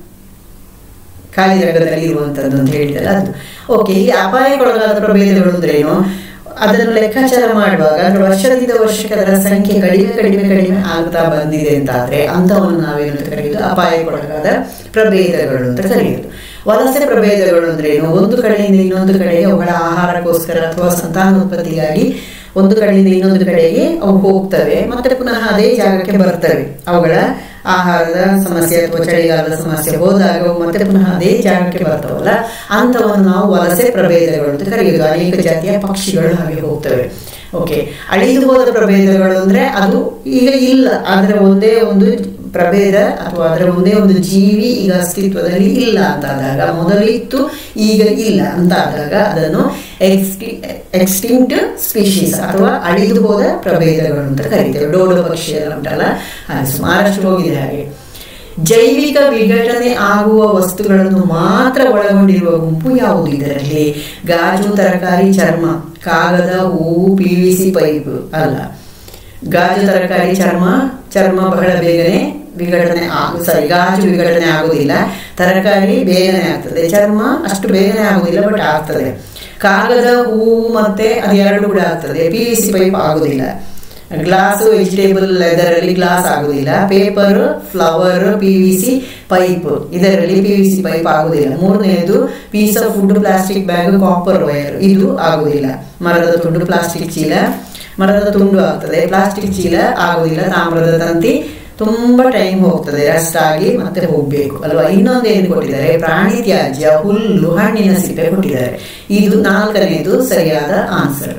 ಕಾಲಿರಂಗದಲ್ಲಿ ಇರುವಂತದ್ದು ಅಂತ ಹೇಳಿದಲ್ಲ ಅದು ಓಕೆ ಈ ಅಪಾಯಕ್ಕೊಳಗಾದ ಪ್ರಭೇದಗಳು ಅಂದ್ರೇನು ಅದನ್ನು ಲೆಕ್ಕಾಚಾರ ಮಾಡುವಾಗ ಅಂದ್ರೆ ವರ್ಷದಿಂದ ವರ್ಷಕ್ಕೆ ಅದರ ಸಂಖ್ಯೆ ಕಡಿಮೆ ಕಡಿಮೆ ಕಡಿಮೆ ಆಗ್ತಾ ಬಂದಿದೆ ಅಂತಾದ್ರೆ ಅಂತವನ್ನು ನಾವೇನು ಕರೆಯುವುದು ಅಪಾಯಕ್ಕೊಳಗಾದ ಪ್ರಭೇದಗಳು ಅಂತ ಕರೆಯುವುದು ವಲಸೆ ಪ್ರಭೇದಗಳು ಅಂದ್ರೇನು ಒಂದು ಕಡೆಯಿಂದ ಇನ್ನೊಂದು ಕಡೆಗೆ ಅವುಗಳ ಆಹಾರಕ್ಕೋಸ್ಕರ ಅಥವಾ ಸಂತಾನೋತ್ಪತ್ತಿಗಾಗಿ ಒಂದು ಕಡೆಯಿಂದ ಇನ್ನೊಂದು ಕಡೆಗೆ ಅವು ಹೋಗ್ತವೆ ಮತ್ತೆ ಪುನಃ ಅದೇ ಜಾಗಕ್ಕೆ ಬರ್ತವೆ ಅವುಗಳ ಆಹಾರದ ಸಮಸ್ಯೆ ಅಥವಾ ಚಳಿಗಾಲದ ಸಮಸ್ಯೆ ಹೋದಾಗ ಅವು ಮತ್ತೆ ಪುನಃ ಅದೇ ಜಾಗಕ್ಕೆ ಬರ್ತಾವಲ್ಲ ಅಂತವನ್ನು ನಾವು ವಲಸೆ ಪ್ರಭೇದಗಳು ಅಂತ ಕರೆಯುವುದು ಅನೇಕ ಜಾತಿಯ ಪಕ್ಷಿಗಳು ಹಾಗೆ ಹೋಗ್ತವೆ ಓಕೆ ಅಳಿದು ಹೋದ ಪ್ರಭೇದಗಳು ಅಂದ್ರೆ ಅದು ಈಗ ಇಲ್ಲ ಆದ್ರೆ ಒಂದೇ ಒಂದು ಪ್ರಭೇದ ಅಥವಾ ಅದರ ಒಂದೇ ಒಂದು ಜೀವಿ ಈಗ ಅಸ್ತಿತ್ವದಲ್ಲಿ ಇಲ್ಲ ಅಂತಾದಾಗ ಮೊದಲಿತ್ತು ಈಗ ಇಲ್ಲ ಅಂತಾದಾಗ ಅದನ್ನು ಎಕ್ಸ್ಟಿ ಎಕ್ಸ್ಟಿಂಕ್ಟ್ ಸ್ಪೀಶೀಸ್ ಅಥವಾ ಅಳಿದು ಹೋದ ಪ್ರಭೇದಗಳು ಅಂತ ಕರಿತೇವೆ ಡೋಡೋ ಪಕ್ಷಿ ಎಲ್ಲ ಉಂಟಲ್ಲ ಹಾಗೆ ಸುಮಾರಷ್ಟು ಹೋಗಿದೆ ಹಾಗೆ ಜೈವಿಕ ವಿಘಟನೆ ಆಗುವ ವಸ್ತುಗಳನ್ನು ಮಾತ್ರ ಒಳಗೊಂಡಿರುವ ಗುಂಪು ಯಾವುದು ಇದರಲ್ಲಿ ಗಾಜು ತರಕಾರಿ ಚರ್ಮ ಕಾಗದ ಹೂವು ಪಿ ವಿ ಸಿ ಪೈಪ್ ಅಲ್ಲ ಗಾಜು ತರಕಾರಿ ಚರ್ಮ ಚರ್ಮ ಬಹಳ ಬೇಗನೆ ವಿಘಟನೆ ಆಗು ಸಾರಿ ಗಾಜು ವಿಘಟನೆ ಆಗುದಿಲ್ಲ ತರಕಾರಿ ಬೇಗನೆ ಆಗ್ತದೆ ಚರ್ಮ ಅಷ್ಟು ಬೇಗನೆ ಆಗುದಿಲ್ಲ ಬಟ್ ಆಗ್ತದೆ ಕಾಗದ ಹೂವು ಮತ್ತೆ ಅದು ಎರಡು ಕೂಡ ಆಗ್ತದೆ ಪಿ ವಿ ಸಿ ಪೈಪ್ ಆಗುದಿಲ್ಲ ಗ್ಲಾಸ್ ವೆಜಿಟೇಬಲ್ ಇದರಲ್ಲಿ ಗ್ಲಾಸ್ ಆಗುದಿಲ್ಲ paper flower P V C pipe ಇದರಲ್ಲಿ ಪಿ ವಿ ಸಿ ಪೈಪ್ ಆಗುದಿಲ್ಲ ಮೂರನೆಯದು piece of food plastic bag copper wire ಇದು ಆಗುದಿಲ್ಲ ಮರದ ತುಂಡು ಪ್ಲಾಸ್ಟಿಕ್ ಚೀಲ ಮರದ ತುಂಡು ಆಗ್ತದೆ ಪ್ಲಾಸ್ಟಿಕ್ ಚೀಲ ಆಗುದಿಲ್ಲ ತಾಮ್ರದ ತಂತಿ ತುಂಬಾ ಟೈಮ್ ಹೋಗ್ತದೆ ಅಷ್ಟಾಗಿ ಮತ್ತೆ ಹೋಗ್ಬೇಕು ಅಲ್ವಾ ಇನ್ನೊಂದು ಏನು ಕೊಟ್ಟಿದ್ದಾರೆ ಪ್ರಾಣಿ ತ್ಯಾಜ್ಯ ಹುಲ್ಲು ಹಣ್ಣಿನ ಸಿಪ್ಪೆ ಕೊಟ್ಟಿದ್ದಾರೆ ಇದು ನಾಲ್ಕನೇದು ಸರಿಯಾದ ಆನ್ಸರ್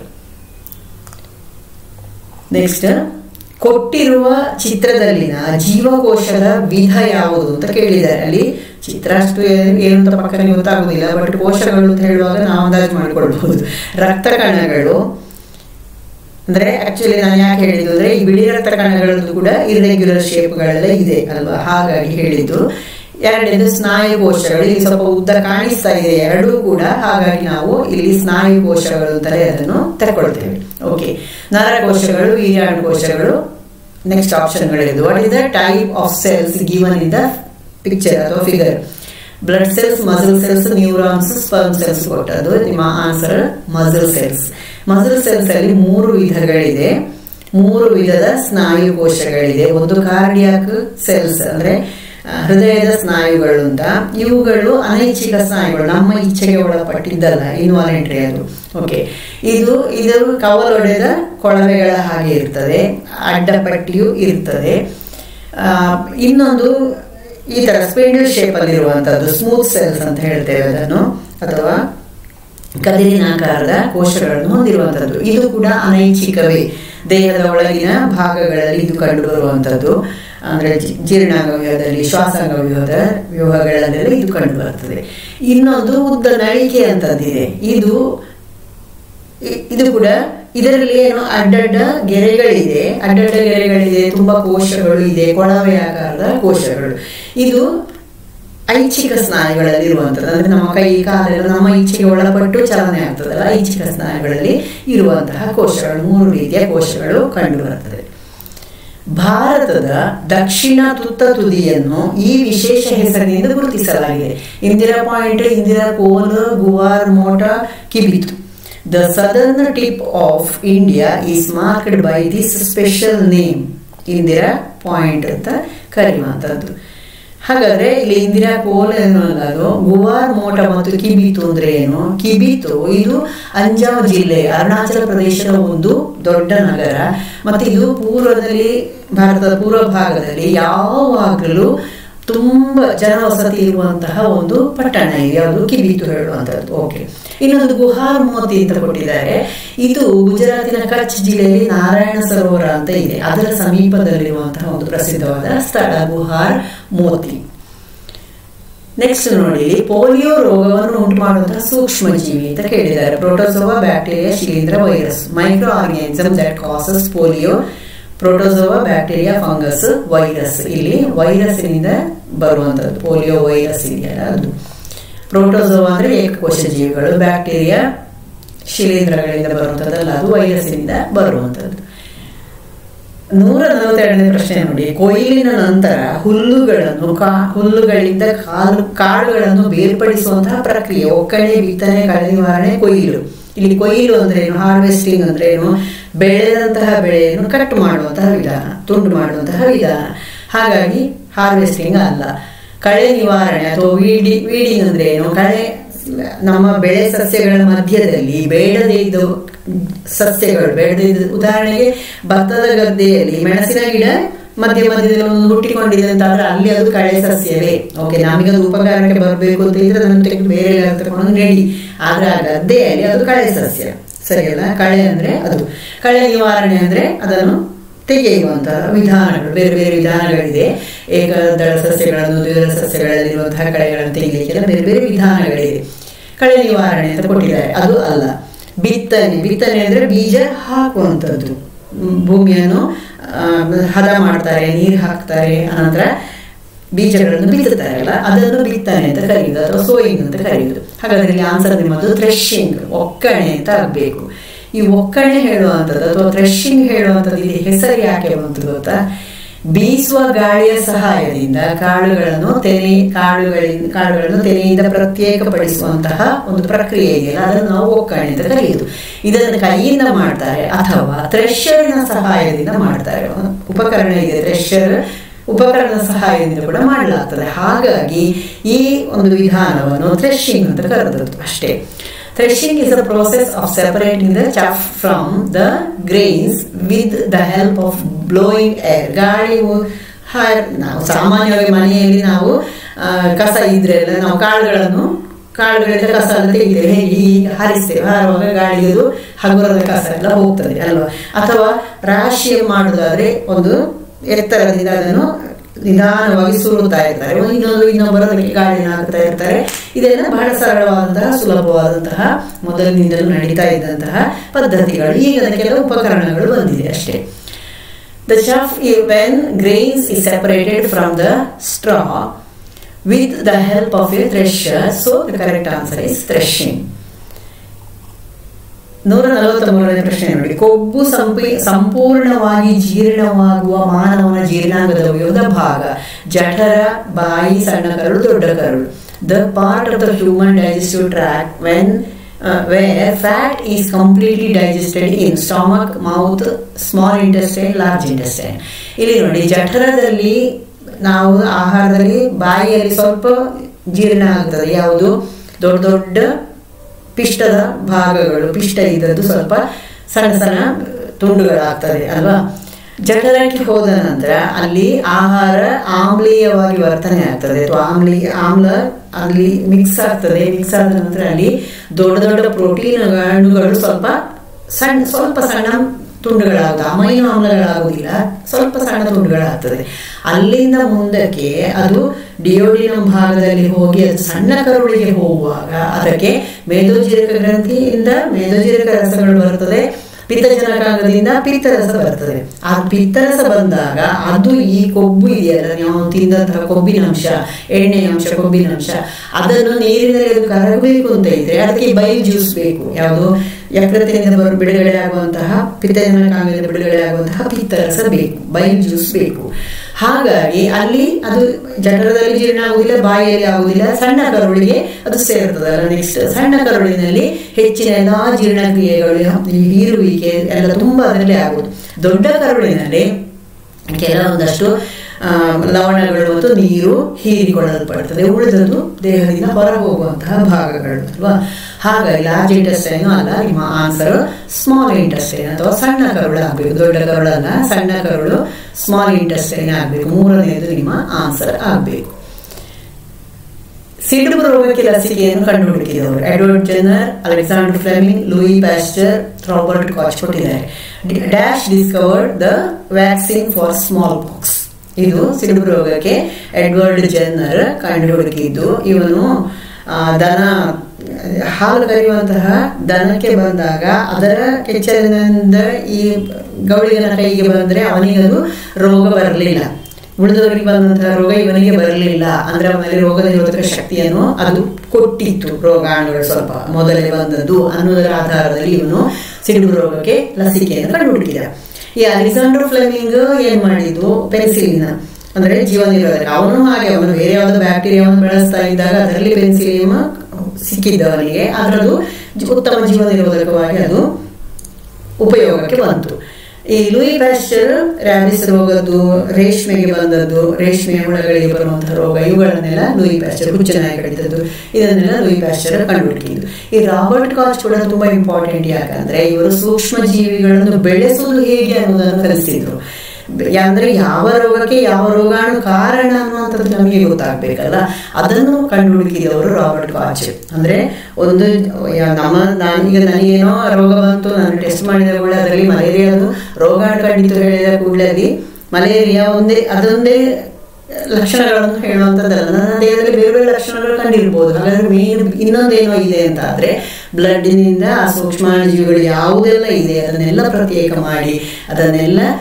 ನೆಕ್ಸ್ಟ್ ಕೊಟ್ಟಿರುವ ಚಿತ್ರದಲ್ಲಿನ ಜೀವಕೋಶದ ವಿಧ ಯಾವುದು ಅಂತ ಕೇಳಿದ್ದಾರೆ ಅಲ್ಲಿ ಚಿತ್ರ ಅಷ್ಟು ಏನು ಅಂತ ಪಕ್ಕನೆ ಗೊತ್ತಾಗುದಿಲ್ಲ ಬಟ್ ಕೋಶಗಳು ಅಂತ ಹೇಳುವಾಗ ನಾವು ಅಂದಾಜು ಮಾಡಿಕೊಳ್ಬಹುದು ರಕ್ತ ಕಣಗಳು ಅಂದ್ರೆ ಆಕ್ಚುಲಿ ನಾನು ಯಾಕೆ ಹೇಳಿದ್ದು ಅಂದ್ರೆ ಈ ಬಿಳಿ ರಕ್ತ ಕಣಗಳದ್ದು ಕೂಡ ಇರ್ರೆಗ್ಯುಲರ್ ಶೇಪ್ಗಳೆಲ್ಲ ಇದೆ ಅಲ್ವಾ ಹಾಗಾಗಿ ಹೇಳಿದ್ದು ಎರಡನೇದು ಸ್ನಾಯು ಕೋಶಗಳು ಇಲ್ಲಿ ಸ್ವಲ್ಪ ಉದ್ದ ಕಾಣಿಸ್ತಾ ಇದೆ ಎರಡೂ ಕೂಡ ಹಾಗಾಗಿ ನಾವು ಇಲ್ಲಿ ಸ್ನಾಯು ಕೋಶಗಳು ಅಂತಲೇ ಅದನ್ನು ತಗೊಳ್ತೇವೆ ಓಕೆ ನರಕೋಶಗಳು ವೀರ್ಯಾಣು ಕೋಶಗಳು ನೆಕ್ಸ್ಟ್ ಆಪ್ಷನ್ಗಳಿದ್ದು what is the type of cells given in the picture ಅಥವಾ figure blood cells muscle cells neurons sperm cells ಕೊಟ್ಟದ್ದು ನಿಮ್ಮ answer muscle cells muscle cells ಅಲ್ಲಿ ಮೂರು ವಿಧಗಳಿದೆ ಮೂರು ವಿಧದ ಸ್ನಾಯು ಕೋಶಗಳಿದೆ ಒಂದು ಕಾರ್ಡಿಯಾಕ್ ಸೆಲ್ಸ್ ಅಂದ್ರೆ ಹೃದಯದ ಸ್ನಾಯುಗಳು ಅಂತ ಇವುಗಳು ಅನೈಚ್ಛಿಕ ಸ್ನಾಯುಗಳು ನಮ್ಮ ಇಚ್ಛೆಗೆ ಒಳಪಟ್ಟಿದ್ದಲ್ಲ ಇನ್ವಾಲೆಂಟ್ರಿ ಅದು ಓಕೆ ಇದು ಇದು ಕವಲೊಡೆದ ಕೊಳವೆಗಳ ಹಾಗೆ ಇರ್ತದೆ ಅಡ್ಡಪಟ್ಟಿಯು ಇರ್ತದೆ ಇನ್ನೊಂದು ಈ ತರ ಸ್ಪೆಂಡಲ್ ಶೇಪ್ ಅಲ್ಲಿ ಇರುವಂತದ್ದು ಸ್ಮೂತ್ ಸೆಲ್ಸ್ ಅಂತ ಹೇಳ್ತೇವೆ ಅದನ್ನು ಅಥವಾ ಕದಿರಿನಾಕಾರದ ಕೋಶಗಳನ್ನು ಹೊಂದಿರುವಂತದ್ದು ಇದು ಕೂಡ ಅನೈಚ್ಛಿಕವೇ ದೇಹದ ಒಳಗಿನ ಭಾಗಗಳಲ್ಲಿ ಇದು ಕಂಡು ಬರುವಂತದ್ದು ಅಂದ್ರೆ ಜೀರ್ಣಾಂಗ ವ್ಯೂಹದಲ್ಲಿ ಶ್ವಾಸಾಂಗ ವ್ಯೂಹದ ವ್ಯೂಹಗಳಲ್ಲೆಲ್ಲ ಇದು ಕಂಡು ಬರ್ತದೆ ಇನ್ನೊಂದು ಉದ್ದ ನಳಿಕೆ ಅಂತದ್ದಿದೆ ಇದು ಇದು ಕೂಡ ಇದರಲ್ಲಿ ಏನು ಅಡ್ಡಡ್ಡ ಗೆರೆಗಳಿದೆ ಅಡ್ಡಡ್ಡ ಗೆರೆಗಳಿದೆ ತುಂಬಾ ಕೋಶಗಳು ಇದೆ ಕೊಳವೆ ಆಕಾರದ ಕೋಶಗಳು ಇದು ಐಚ್ಛಿಕ ಸ್ನಾಯುಗಳಲ್ಲಿ ಇರುವಂತದ್ದು ಅಂದ್ರೆ ನಮ್ಮ ಕೈ ಕಾಲೆಲ್ಲ ನಮ್ಮ ಇಚ್ಛೆಗೆ ಒಳಪಟ್ಟು ಚಲನೆ ಆಗ್ತದಲ್ಲ ಐಚ್ಛಿಕ ಸ್ನಾಯುಗಳಲ್ಲಿ ಇರುವಂತಹ ಕೋಶಗಳು ಮೂರು ರೀತಿಯ ಕೋಶಗಳು ಕಂಡು ಬರ್ತದೆ ಭಾರತದ ದಕ್ಷಿಣ ತುತ್ತ ತುದಿಯನ್ನು ಈ ವಿಶೇಷ ಹೆಸರಿನಿಂದ ಗುರುತಿಸಲಾಗಿದೆ Indira point Indira Col Guhar Moti Kibithu the southern tip of India is marked by this special name Indira point ಅಂತ ಕರೆಯುವಂಥದ್ದು ಹಾಗಾದ್ರೆ ಇಲ್ಲಿ ಇಂದಿರಾ ಕೋಲ್ ಅನ್ನೋದು ಗುವಾರ್ ಮೋಟ ಮತ್ತು ಕಿಬಿತು ಅಂದ್ರೆ ಏನು ಕಿಬಿತು ಇದು ಅಂಜಾವ್ ಜಿಲ್ಲೆ ಅರುಣಾಚಲ ಪ್ರದೇಶದ ಒಂದು ದೊಡ್ಡ ನಗರ ಮತ್ತೆ ಇದು ಪೂರ್ವದಲ್ಲಿ ಭಾರತದ ಪೂರ್ವ ಭಾಗದಲ್ಲಿ ಯಾವಾಗಲೂ ತುಂಬಾ ಜನವಸತಿ ಇರುವಂತಹ ಒಂದು ಪಟ್ಟಣ ಇದೆ ಯಾವುದು ಕಿಬಿತು ಹೇಳುವಂತದ್ದು ಓಕೆ ಇನ್ನೊಂದು ಗುಹಾರ್ ಮೋತಿ ಅಂತ ಕೊಟ್ಟಿದ್ದಾರೆ ಇದು ಗುಜರಾತಿನ ಕಚ್ ಜಿಲ್ಲೆಯಲ್ಲಿ ನಾರಾಯಣ ಸರೋವರ ಅಂತ ಇದೆ ಅದರ ಸಮೀಪದಲ್ಲಿರುವಂತಹ ಒಂದು ಪ್ರಸಿದ್ಧವಾದ ಸ್ಥಳ ಗುಹಾರ್ ಮೋತಿ ನೆಕ್ಸ್ಟ್ ನೋಡಿ ಪೋಲಿಯೋ ರೋಗವನ್ನು ಉಂಟು ಮಾಡುವಂತಹ ಸೂಕ್ಷ್ಮ ಜೀವಿ ಅಂತ ಕೇಳಿದ್ದಾರೆ ಪ್ರೋಟೋಸೋವಾ ಬ್ಯಾಕ್ಟೀರಿಯಾ ಶಿಲೀಂಧ್ರ virus microorganism that causes polio protozoa bacteria fungus virus ಇಲ್ಲಿ ವೈರಸ್ನಿಂದ ಬರುವಂತದ್ದು ಪೋಲಿಯೋ ವೈರಸ್ ಇದೆಯಲ್ಲ ಅದು ಪ್ರೋಟೋಸೋವಾ ಅಂದ್ರೆ ಏಕಕೋಶ ಜೀವಿಗಳು ಬ್ಯಾಕ್ಟೀರಿಯಾ ಶಿಲೀಂಧ್ರಗಳಿಂದ ಬರುವಂತದ್ದಲ್ಲ ಅದು ವೈರಸ್ನಿಂದ ಬರುವಂತದ್ದು ನೂರ ನಲವತ್ತೆರಡನೇ ಪ್ರಶ್ನೆ ನೋಡಿ ಕೊಯ್ಲಿನ ನಂತರ ಹುಲ್ಲುಗಳನ್ನು ಕಾ ಹುಲ್ಲುಗಳಿಂದ ಕಾಲು ಕಾಳುಗಳನ್ನು ಬೇರ್ಪಡಿಸುವಂತಹ ಪ್ರಕ್ರಿಯೆ ಒಕ್ಕಣೆ ಬಿತ್ತನೆ ಕಳೆ ನಿವಾರಣೆ ಕೊಯ್ಲು ಇಲ್ಲಿ ಕೊಯ್ಲು ಅಂದ್ರೆ ಏನು ಹಾರ್ವೆಸ್ಟಿಂಗ್ ಅಂದ್ರೆ ಏನು ಬೆಳೆದಂತಹ ಬೆಳೆಯನ್ನು ಕಟ್ ಮಾಡುವಂತಹ ವಿಧಾನ ತುಂಡು ಮಾಡುವಂತಹ ವಿಧಾನ ಹಾಗಾಗಿ ಹಾರ್ವೆಸ್ಟಿಂಗ್ ಅಲ್ಲ ಕಳೆ ನಿವಾರಣೆ ಅಥವಾ ವೀಡಿ ವೀಡಿಂಗ್ ಅಂದ್ರೆ ಏನು ಕಳೆ ನಮ್ಮ ಬೆಳೆ ಸಸ್ಯಗಳ ಮಧ್ಯದಲ್ಲಿ ಬೇಡದೇ ಇದ್ದು ಸಸ್ಯಗಳು ಬೇಡದೇ ಉದಾಹರಣೆಗೆ ಭತ್ತದ ಗದ್ದೆಯಲ್ಲಿ ಮೆಣಸಿನ ಗಿಡ ಮಧ್ಯ ಮಧ್ಯದಲ್ಲಿ ಒಂದು ಹುಟ್ಟಿಕೊಂಡಿದೆ ಅಂತ ಆದ್ರೆ ಅಲ್ಲಿ ಅದು ಕಳೆ ಸಸ್ಯವೇ ಓಕೆ ನಮಗೆ ಅದು ಉಪಕಾರಕ್ಕೆ ಬರಬೇಕು ಅಂತ ಇದ್ರೆ ಅದನ್ನು ತೆಗೆದು ಬೇರೆ ತಗೊಂಡು ನೆಡಿ ಆದ್ರೆ ಆ ಗದ್ದೆಯಲ್ಲಿ ಅದು ಕಳೆ ಸಸ್ಯ ಸರಿಯಲ್ಲ ಕಳೆ ಅಂದ್ರೆ ಅದು ಕಳೆ ನಿವಾರಣೆ ಅಂದ್ರೆ ಅದನ್ನು ತೆಗೆಯುವಂತಹ ವಿಧಾನಗಳು ಬೇರೆ ಬೇರೆ ವಿಧಾನಗಳಿದೆ ಏಕದಳ ಸಸ್ಯಗಳನ್ನು ದ್ವಿದಳ ಸಸ್ಯಗಳಲ್ಲಿರುವಂತಹ ಕಳೆಗಳನ್ನು ತೆಗೆಯಲಿಕ್ಕೆಲ್ಲ ಬೇರೆ ಬೇರೆ ವಿಧಾನಗಳಿದೆ ಕಳೆ ನಿವಾರಣೆ ಅಂತ ಕೊಟ್ಟಿದ್ದಾರೆ ಅದು ಅಲ್ಲ ಬಿತ್ತನೆ ಬಿತ್ತನೆ ಅಂದ್ರೆ ಬೀಜ ಹಾಕುವಂಥದ್ದು ಭೂಮಿಯನ್ನು ಹದ ಮಾಡ್ತಾರೆ ನೀರು ಹಾಕ್ತಾರೆ ಅನಂತರ ಬೀಜಗಳನ್ನು ಬಿತ್ತುತ್ತಾರಲ್ಲ ಅದನ್ನು ಬಿತ್ತನೆ ಅಂತ ಕರೆಯುವುದು ಅಥವಾ ಸೋಯಿಂಗ್ ಅಂತ ಕರೆಯುವುದು ಹಾಗಾದ್ರೆ ಇಲ್ಲಿ ಆನ್ಸರ್ ನಿಮ್ಮದು ಥ್ರೆಶಿಂಗ್ ಒಕ್ಕಣೆ ಅಂತ ಆಗಬೇಕು ಈ ಒಕ್ಕಣೆ ಹೇಳುವಂಥದ್ದು ಅಥವಾ ಥ್ರೆಶಿಂಗ್ ಹೇಳುವಂಥದ್ದು ಇಲ್ಲಿ ಹೆಸರು ಯಾಕೆ ಬಂತು ಗೊತ್ತಾ ಬೀಸುವ ಗಾಳಿಯ ಸಹಾಯದಿಂದ ಕಾಳುಗಳನ್ನು ತೆನೆ ಕಾಳುಗಳಿಂದ ಕಾಳುಗಳನ್ನು ತೆನೆಯಿಂದ ಪ್ರತ್ಯೇಕಪಡಿಸುವಂತಹ ಒಂದು ಪ್ರಕ್ರಿಯೆ ಇದೆಯಲ್ಲ ಅದನ್ನು ನಾವು ಒಕ್ಕಣೆ ಅಂತ ಕರೆಯುವುದು ಇದನ್ನು ಕೈಯಿಂದ ಮಾಡ್ತಾರೆ ಅಥವಾ ಥ್ರೆಷರ್ನ ಸಹಾಯದಿಂದ ಮಾಡ್ತಾರೆ ಉಪಕರಣ ಇದೆ ಥ್ರೆಷರ್ ಉಪಕರಣದ ಸಹಾಯದಿಂದ ಕೂಡ ಮಾಡಲಾಗ್ತದೆ ಹಾಗಾಗಿ ಈ ಒಂದು ವಿಧಾನವನ್ನು ಥ್ರೆಶಿಂಗ್ ಅಂತ ಕರೆದದ್ದು ಅಷ್ಟೇ threshing is a process of separating the chaff from the grains with the help of blowing air ಗಾಳಿ ನಾವು ಸಾಮಾನ್ಯವಾಗಿ ಮನೆಯಲ್ಲಿ ನಾವು ಕಸ ಇದ್ರೆ ನಾವು ಕಾಳುಗಳನ್ನು ಕಾಳುಗಳಿಂದ ಕಸ ಎಲ್ಲ ತೆಗಿತೇವೆ ಹೇಗೆ ಹೀಗೆ ಹಾರಿಸ್ತೇವೆ ಹಾರುವಾಗ ಗಾಳಿದು ಹಗುರದ ಕಸ ಎಲ್ಲ ಹೋಗ್ತದೆ ಅಲ್ವಾ ಅಥವಾ ರಾಶಿ ಮಾಡುವುದಾದ್ರೆ ಒಂದು ಎತ್ತರದಿಂದ ಅದನ್ನು ನಿಧಾನವಾಗಿ ಸುರುತ್ತಾ ಇರ್ತಾರೆ ಇನ್ನೊಂದು ಇನ್ನೊಬ್ಬರು ಅದಕ್ಕೆ ಗಾಳಿನ ಹಾಕ್ತಾ ಇರ್ತಾರೆ ಇದೆಲ್ಲ ಬಹಳ ಸರಳವಾದಂತಹ ಸುಲಭವಾದಂತಹ ಮೊದಲಿನಿಂದಲೂ ನಡೀತಾ ಇದ್ದಂತಹ ಪದ್ಧತಿಗಳು ಈಗ ಅದಕ್ಕೆಲ್ಲ ಉಪಕರಣಗಳು ಬಂದಿದೆ ಅಷ್ಟೇ the chaff when grains is separated from the straw with the help of a thresher so the correct answer is threshing ನೂರ ನಲವತ್ತ ಮೂರನೇ ಪ್ರಶ್ನೆ ನೋಡಿ ಕೊಬ್ಬು ಸಂಪಿ ಸಂಪೂರ್ಣವಾಗಿ ಜೀರ್ಣವಾಗುವ ಮಾನವನ ಜೀರ್ಣಾಂಗದ ವಿವಿಧ ಭಾಗ ಜಠರ ಬಾಯಿ ಸಣ್ಣ ಕರಳು ದೊಡ್ಡ ಕರಳು the part of the human digestive tract when where fat is completely digested in stomach mouth small intestine large intestine ಇಲ್ಲಿ ನೋಡಿ ಜಠರದಲ್ಲಿ ನಾವು ಆಹಾರದಲ್ಲಿ ಬಾಯಿಯಲ್ಲಿ ಸ್ವಲ್ಪ ಜೀರ್ಣ ಆಗ್ತದೆ ಯಾವುದು ದೊಡ್ಡ ದೊಡ್ಡ ಪಿಷ್ಟದ ಭಾಗಗಳು ಪಿಷ್ಟ ಇದ್ದದ್ದು ಸ್ವಲ್ಪ ಸಣ್ಣ ಸಣ್ಣ ತುಂಡುಗಳಾಗ್ತದೆ ಅಲ್ವಾ ಜಠರಕ್ಕೆ ಹೋದ ನಂತರ ಅಲ್ಲಿ ಆಹಾರ ಆಮ್ಲೀಯವಾಗಿ ವರ್ತನೆ ಆಗ್ತದೆ ಅಥವಾ ಆಮ್ಲಿ ಆಮ್ಲ ಅಲ್ಲಿ ಮಿಕ್ಸ್ ಆಗ್ತದೆ ಮಿಕ್ಸ್ ಆದ ನಂತರ ಅಲ್ಲಿ ದೊಡ್ಡ ದೊಡ್ಡ ಪ್ರೋಟೀನ್ ಅಣುಗಳು ಸ್ವಲ್ಪ ಸಣ್ಣ ಸ್ವಲ್ಪ ಸಣ್ಣ ತುಂಡುಗಳಾಗುತ್ತೆ ಅಮೈನೋ ಆಮ್ಲಗಳಾಗುವುದಿಲ್ಲ ಸ್ವಲ್ಪ ಸಣ್ಣ ತುಂಡುಗಳಾಗ್ತದೆ ಅಲ್ಲಿಂದ ಮುಂದಕ್ಕೆ ಅದು ಡಿಯೋಡಿನಂ ಭಾಗದಲ್ಲಿ ಹೋಗಿ ಅದು ಸಣ್ಣ ಕರುಳಿಗೆ ಹೋಗುವಾಗ ಅದಕ್ಕೆ ಮೇದೋಜೀರಕ ಗ್ರಂಥಿಯಿಂದ ಮೇದೋಜೀರಕ ರಸಗಳು ಬರ್ತದೆ ಪಿತ್ತಜನಕಾಂಗದಿಂದ ಪಿತ್ತರಸ ಬರ್ತದೆ ಆ ಪಿತ್ತರಸ ಬಂದಾಗ ಅದು ಈ ಕೊಬ್ಬು ಇದೆಯಲ್ಲ ನಾವು ತಿಂದಂತಹ ಕೊಬ್ಬಿನ ಅಂಶ ಎಣ್ಣೆಯ ಅಂಶ ಕೊಬ್ಬಿನ ಅಂಶ ಅದನ್ನು ನೀರಿನಲ್ಲಿ ಅದು ಕರಗಬೇಕು ಅಂತ ಇದ್ರೆ ಅದಕ್ಕೆ ಬೈಲ್ ಜ್ಯೂಸ್ ಬೇಕು ಯಾವುದು ಯಕೃತಿನಿಂದ ಬರು ಬಿಡುಗಡೆ ಆಗುವಂತಹ ಪಿತ್ತಜನಕಾಂಗದಿಂದ ಬಿಡುಗಡೆ ಆಗುವಂತಹ ಪಿತ್ತರಸ ಬೇಕು ಬೈಲ್ ಜ್ಯೂಸ್ ಬೇಕು ಹಾಗಾಗಿ ಅಲ್ಲಿ ಅದು ಜಠರದಲ್ಲಿ ಜೀರ್ಣ ಆಗುದಿಲ್ಲ ಬಾಯಿಯಲ್ಲಿ ಆಗುದಿಲ್ಲ ಸಣ್ಣ ಕರುಳಿಗೆ ಅದು ಸೇರ್ತದಲ್ಲ ನೆಕ್ಸ್ಟ್ ಸಣ್ಣ ಕರುಳಿನಲ್ಲಿ ಹೆಚ್ಚಿನ ಎಲ್ಲಾ ಜೀರ್ಣಕ್ರಿಯೆಗಳು ಹೀರುವಿಕೆ ಎಲ್ಲ ತುಂಬಾ ಅದರಲ್ಲೇ ಆಗುದು ದೊಡ್ಡ ಕರುಳಿನಲ್ಲಿ ಕೆಲವೊಂದಷ್ಟು ಲವಣಗಳು ಮತ್ತು ನೀರು ಹೀರಿಕೊಳ್ಳಲ್ಪಡ್ತದೆ ಉಳಿದದ್ದು ದೇಹದಿಂದ ಹೊರ ಹೋಗುವಂತಹ ಭಾಗಗಳು ಅಲ್ವಾ ಹಾಗಾಗಿ ಲಾರ್ಜ್ ಇಂಟೆಸ್ಟೈನ್ ಅಲ್ಲ ನಿಮ್ಮ ಆನ್ಸರ್ ಸ್ಮಾಲ್ ಇಂಟೆಸ್ಟೈನ್ ಅಥವಾ ಸಣ್ಣ ಕರುಳು ಆಗ್ಬೇಕು ದೊಡ್ಡ ಕರುಳಲ್ಲ ಸಣ್ಣ ಕರುಳು ಸ್ಮಾಲ್ ಇಂಟೆಸ್ಟೈನ್ ಆಗ್ಬೇಕು ಮೂರನೇದು ನಿಮ್ಮ ಆನ್ಸರ್ ಆಗ್ಬೇಕು ಸಿಡುಬು ರೋಗಕ್ಕೆ ಲಸಿಕೆಯನ್ನು ಕಂಡುಹುಡುಕಿದವರು Edward Jenner Alexander Fleming Louis Pasteur Robert Koch ಕೊಟ್ಟಿದ್ದಾರೆ dash discovered the vaccine for smallpox ಇದು ಸಿಡುಬು ರೋಗಕ್ಕೆ ಎಡ್ವರ್ಡ್ ಜೆನ್ನರ್ ಕಂಡುಹುಡುಕಿದ್ದು ಇವನು ದನ ಹಾಲು ಕರೆಯುವಂತಹ ದನಕ್ಕೆ ಬಂದಾಗ ಅದರ ಕೆಚ್ಚಲಿನಿಂದ ಈ ಗೌಳಿಗನ ಕೈಗೆ ಬಂದ್ರೆ ಅವನಿಗೆ ಅದು ರೋಗ ಬರಲಿಲ್ಲ ಉಳಿದವರಿಗೆ ಬಂದಂತಹ ರೋಗ ಇವನಿಗೆ ಬರಲಿಲ್ಲ ಅಂದ್ರೆ ಅವನಲ್ಲಿ ರೋಗ ನಿರೋಧಕ ಶಕ್ತಿಯನ್ನು ಅದು ಕೊಟ್ಟಿತ್ತು ರೋಗಾಣುಗಳು ಸ್ವಲ್ಪ ಮೊದಲೇ ಬಂದದ್ದು ಅನ್ನೋದರ ಆಧಾರದಲ್ಲಿ ಇವನು ಸಿಡುಬು ರೋಗಕ್ಕೆ ಲಸಿಕೆಯನ್ನು ಕಂಡುಹುಡುಕಿದ ಈ ಅಲೆಕ್ಸಾಂಡರ್ ಫ್ಲೆಮಿಂಗ್ ಏನ್ ಮಾಡಿದ್ದು ಪೆನ್ಸಿಲಿನ ಅಂದ್ರೆ ಜೀವ ನಿರೋಧಕ ಅವನು ಹಾಗೆ ಅವನು ಬೇರೆ ಯಾವ್ದು ಬ್ಯಾಕ್ಟೀರಿಯಾವನ್ನು ಬೆಳೆಸ್ತಾ ಇದ್ದಾಗ ಅದರಲ್ಲಿ ಪೆನ್ಸಿಲಿಯಂ ಸಿಕ್ಕಿದ್ದವನಿಗೆ ಅದರದ್ದು ಉತ್ತಮ ಜೀವ ನಿರೋಧಕವಾಗಿ ಅದು ಉಪಯೋಗಕ್ಕೆ ಬಂತು ಈ ಲೂಯಿ ಪ್ಯಾಸ್ಚರ್ ರ್ಯಾಬಿಸ್ ರೋಗದ್ದು ರೇಷ್ಮೆಗೆ ಬಂದದ್ದು ರೇಷ್ಮೆ ಹುಳಗಳಿಗೆ ಬರುವಂತಹ ರೋಗ ಇವುಗಳನ್ನೆಲ್ಲ ಲೂಯಿ ಪ್ಯಾಸ್ಚರ್ ಹುಚ್ಚನಾಗಿ ಕಡಿತದ್ದು ಇದನ್ನೆಲ್ಲ ಲೂಯಿ ಪ್ಯಾಸ್ಚರ್ ಕಂಡುಹಿಡಿದು ಈ ರಾಬರ್ಟ್ ಕಾಚ್ ಕೂಡ ತುಂಬಾ ಇಂಪಾರ್ಟೆಂಟ್ ಯಾಕಂದ್ರೆ ಇವರು ಸೂಕ್ಷ್ಮ ಜೀವಿಗಳನ್ನು ಬೆಳೆಸುವುದು ಹೇಗೆ ಅನ್ನೋದನ್ನು ಕಲಿಸಿದ್ರು ಅಂದ್ರೆ ಯಾವ ರೋಗಕ್ಕೆ ಯಾವ ರೋಗಾಣು ಕಾರಣ ಅನ್ನುವಂಥದ್ದು ನಮಗೆ ಗೊತ್ತಾಗ್ಬೇಕಲ್ಲ ಅದನ್ನು ಕಂಡುಹುಡುಕಿದವರು ರಾಬರ್ಟ್ ಕಾಚ್ ಅಂದ್ರೆ ಒಂದು ನಮ್ಮ ನಾನೀಗ ನನಗೇನೋ ರೋಗ ಬಂತು ನಾನು ಟೆಸ್ಟ್ ಮಾಡಿದ ಕೂಡ ಅದರಲ್ಲಿ ಮಲೇರಿಯಾದು ರೋಗಾಣು ಕಂಡಿತು ಹೇಳಿದ ಕೂಡಲೇ ಮಲೇರಿಯಾ ಒಂದೇ ಅದೊಂದೇ ಲಕ್ಷಣಗಳನ್ನು ಹೇಳುವಂಥದ್ದಲ್ಲ ನನ್ನ ದೇಹದಲ್ಲಿ ಬೇರೆ ಬೇರೆ ಲಕ್ಷಣಗಳು ಕಂಡಿರ್ಬೋದು ಹಾಗಾದ್ರೆ ಮೇನ್ ಇನ್ನೊಂದೇನೋ ಇದೆ ಅಂತ ಆದ್ರೆ ಬ್ಲಡ್ನಿಂದ ಆ ಸೂಕ್ಷ್ಮ ಜೀವಿಗಳು ಯಾವುದೆಲ್ಲ ಇದೆ ಅದನ್ನೆಲ್ಲ ಪ್ರತ್ಯೇಕ ಮಾಡಿ ಅದನ್ನೆಲ್ಲ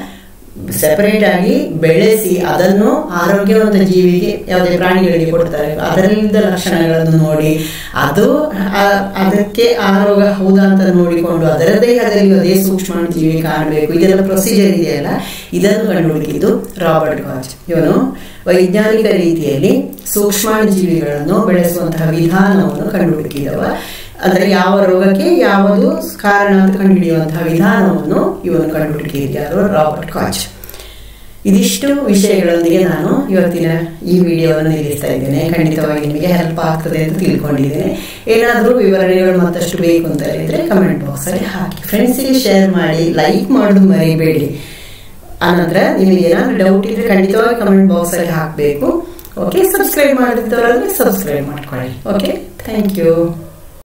ಸೆಪರೇಟ್ ಆಗಿ ಬೆಳೆಸಿ ಅದನ್ನು ಆರೋಗ್ಯವಂತ ಜೀವಿಗೆ ಯಾವುದೇ ಪ್ರಾಣಿಗಳಿಗೆ ಕೊಡ್ತಾರೆ ಅದರಿಂದ ಲಕ್ಷಣಗಳನ್ನು ನೋಡಿ ಅದು ಆ- ಅದಕ್ಕೆ ಆ ರೋಗ ಹೌದಾ ಅಂತ ನೋಡಿಕೊಂಡು ಅದರ ದೇಹದಲ್ಲಿ ಅದೇ ಸೂಕ್ಷ್ಮಾಣು ಜೀವಿ ಕಾಣಬೇಕು ಇದೆಲ್ಲ ಪ್ರೊಸೀಜರ್ ಇದೆಯಲ್ಲ ಇದನ್ನು ಕಂಡುಹುಡುಕಿದ್ದು ರಾಬರ್ಟ್ ಕಾಚ್ ಇವನು ವೈಜ್ಞಾನಿಕ ರೀತಿಯಲ್ಲಿ ಸೂಕ್ಷ್ಮಾಣು ಜೀವಿಗಳನ್ನು ಬೆಳೆಸುವಂತಹ ವಿಧಾನವನ್ನು ಕಂಡುಹುಡುಕಿದವ ಅಂದರೆ ಯಾವ ರೋಗಕ್ಕೆ ಯಾವುದು ಕಾರಣ ಅಂತ ಕಂಡುಹಿಡಿಯುವಂತಹ ವಿಧಾನವನ್ನು ಇವನು ಕಂಡುಹುಡುಕಿದ್ಯಾರು ರಾಬರ್ಟ್ ಕಾಚ್ ಇದಿಷ್ಟು ವಿಷಯಗಳೊಂದಿಗೆ ನಾನು ಇವತ್ತಿನ ಈ ವಿಡಿಯೋವನ್ನು ನಿಲ್ಲಿಸ್ತಾ ಇದ್ದೇನೆ ಖಂಡಿತವಾಗಿ ನಿಮಗೆ ಹೆಲ್ಪ್ ಆಗ್ತದೆ ಅಂತ ತಿಳ್ಕೊಂಡಿದ್ದೇನೆ ಏನಾದರೂ ವಿವರಣೆಗಳು ಮತ್ತಷ್ಟು ಬೇಕು ಅಂತ ಹೇಳಿದ್ರೆ ಕಮೆಂಟ್ ಬಾಕ್ಸಲ್ಲಿ ಹಾಕಿ ಫ್ರೆಂಡ್ಸಿಗೆ ಶೇರ್ ಮಾಡಿ ಲೈಕ್ ಮಾಡೋದು ಮರಿಬೇಡಿ ಆನಂತರ ನಿಮಗೆ ಏನಾದರೂ ಡೌಟ್ ಇದ್ರೆ ಖಂಡಿತವಾಗಿ ಕಮೆಂಟ್ ಬಾಕ್ಸಲ್ಲಿ ಹಾಕಬೇಕು ಓಕೆ ಸಬ್ಸ್ಕ್ರೈಬ್ ಮಾಡಿದ್ದವರಾದ್ರೆ ಸಬ್ಸ್ಕ್ರೈಬ್ ಮಾಡ್ಕೊಳ್ಳಿ ಓಕೆ ಥ್ಯಾಂಕ್ ಯು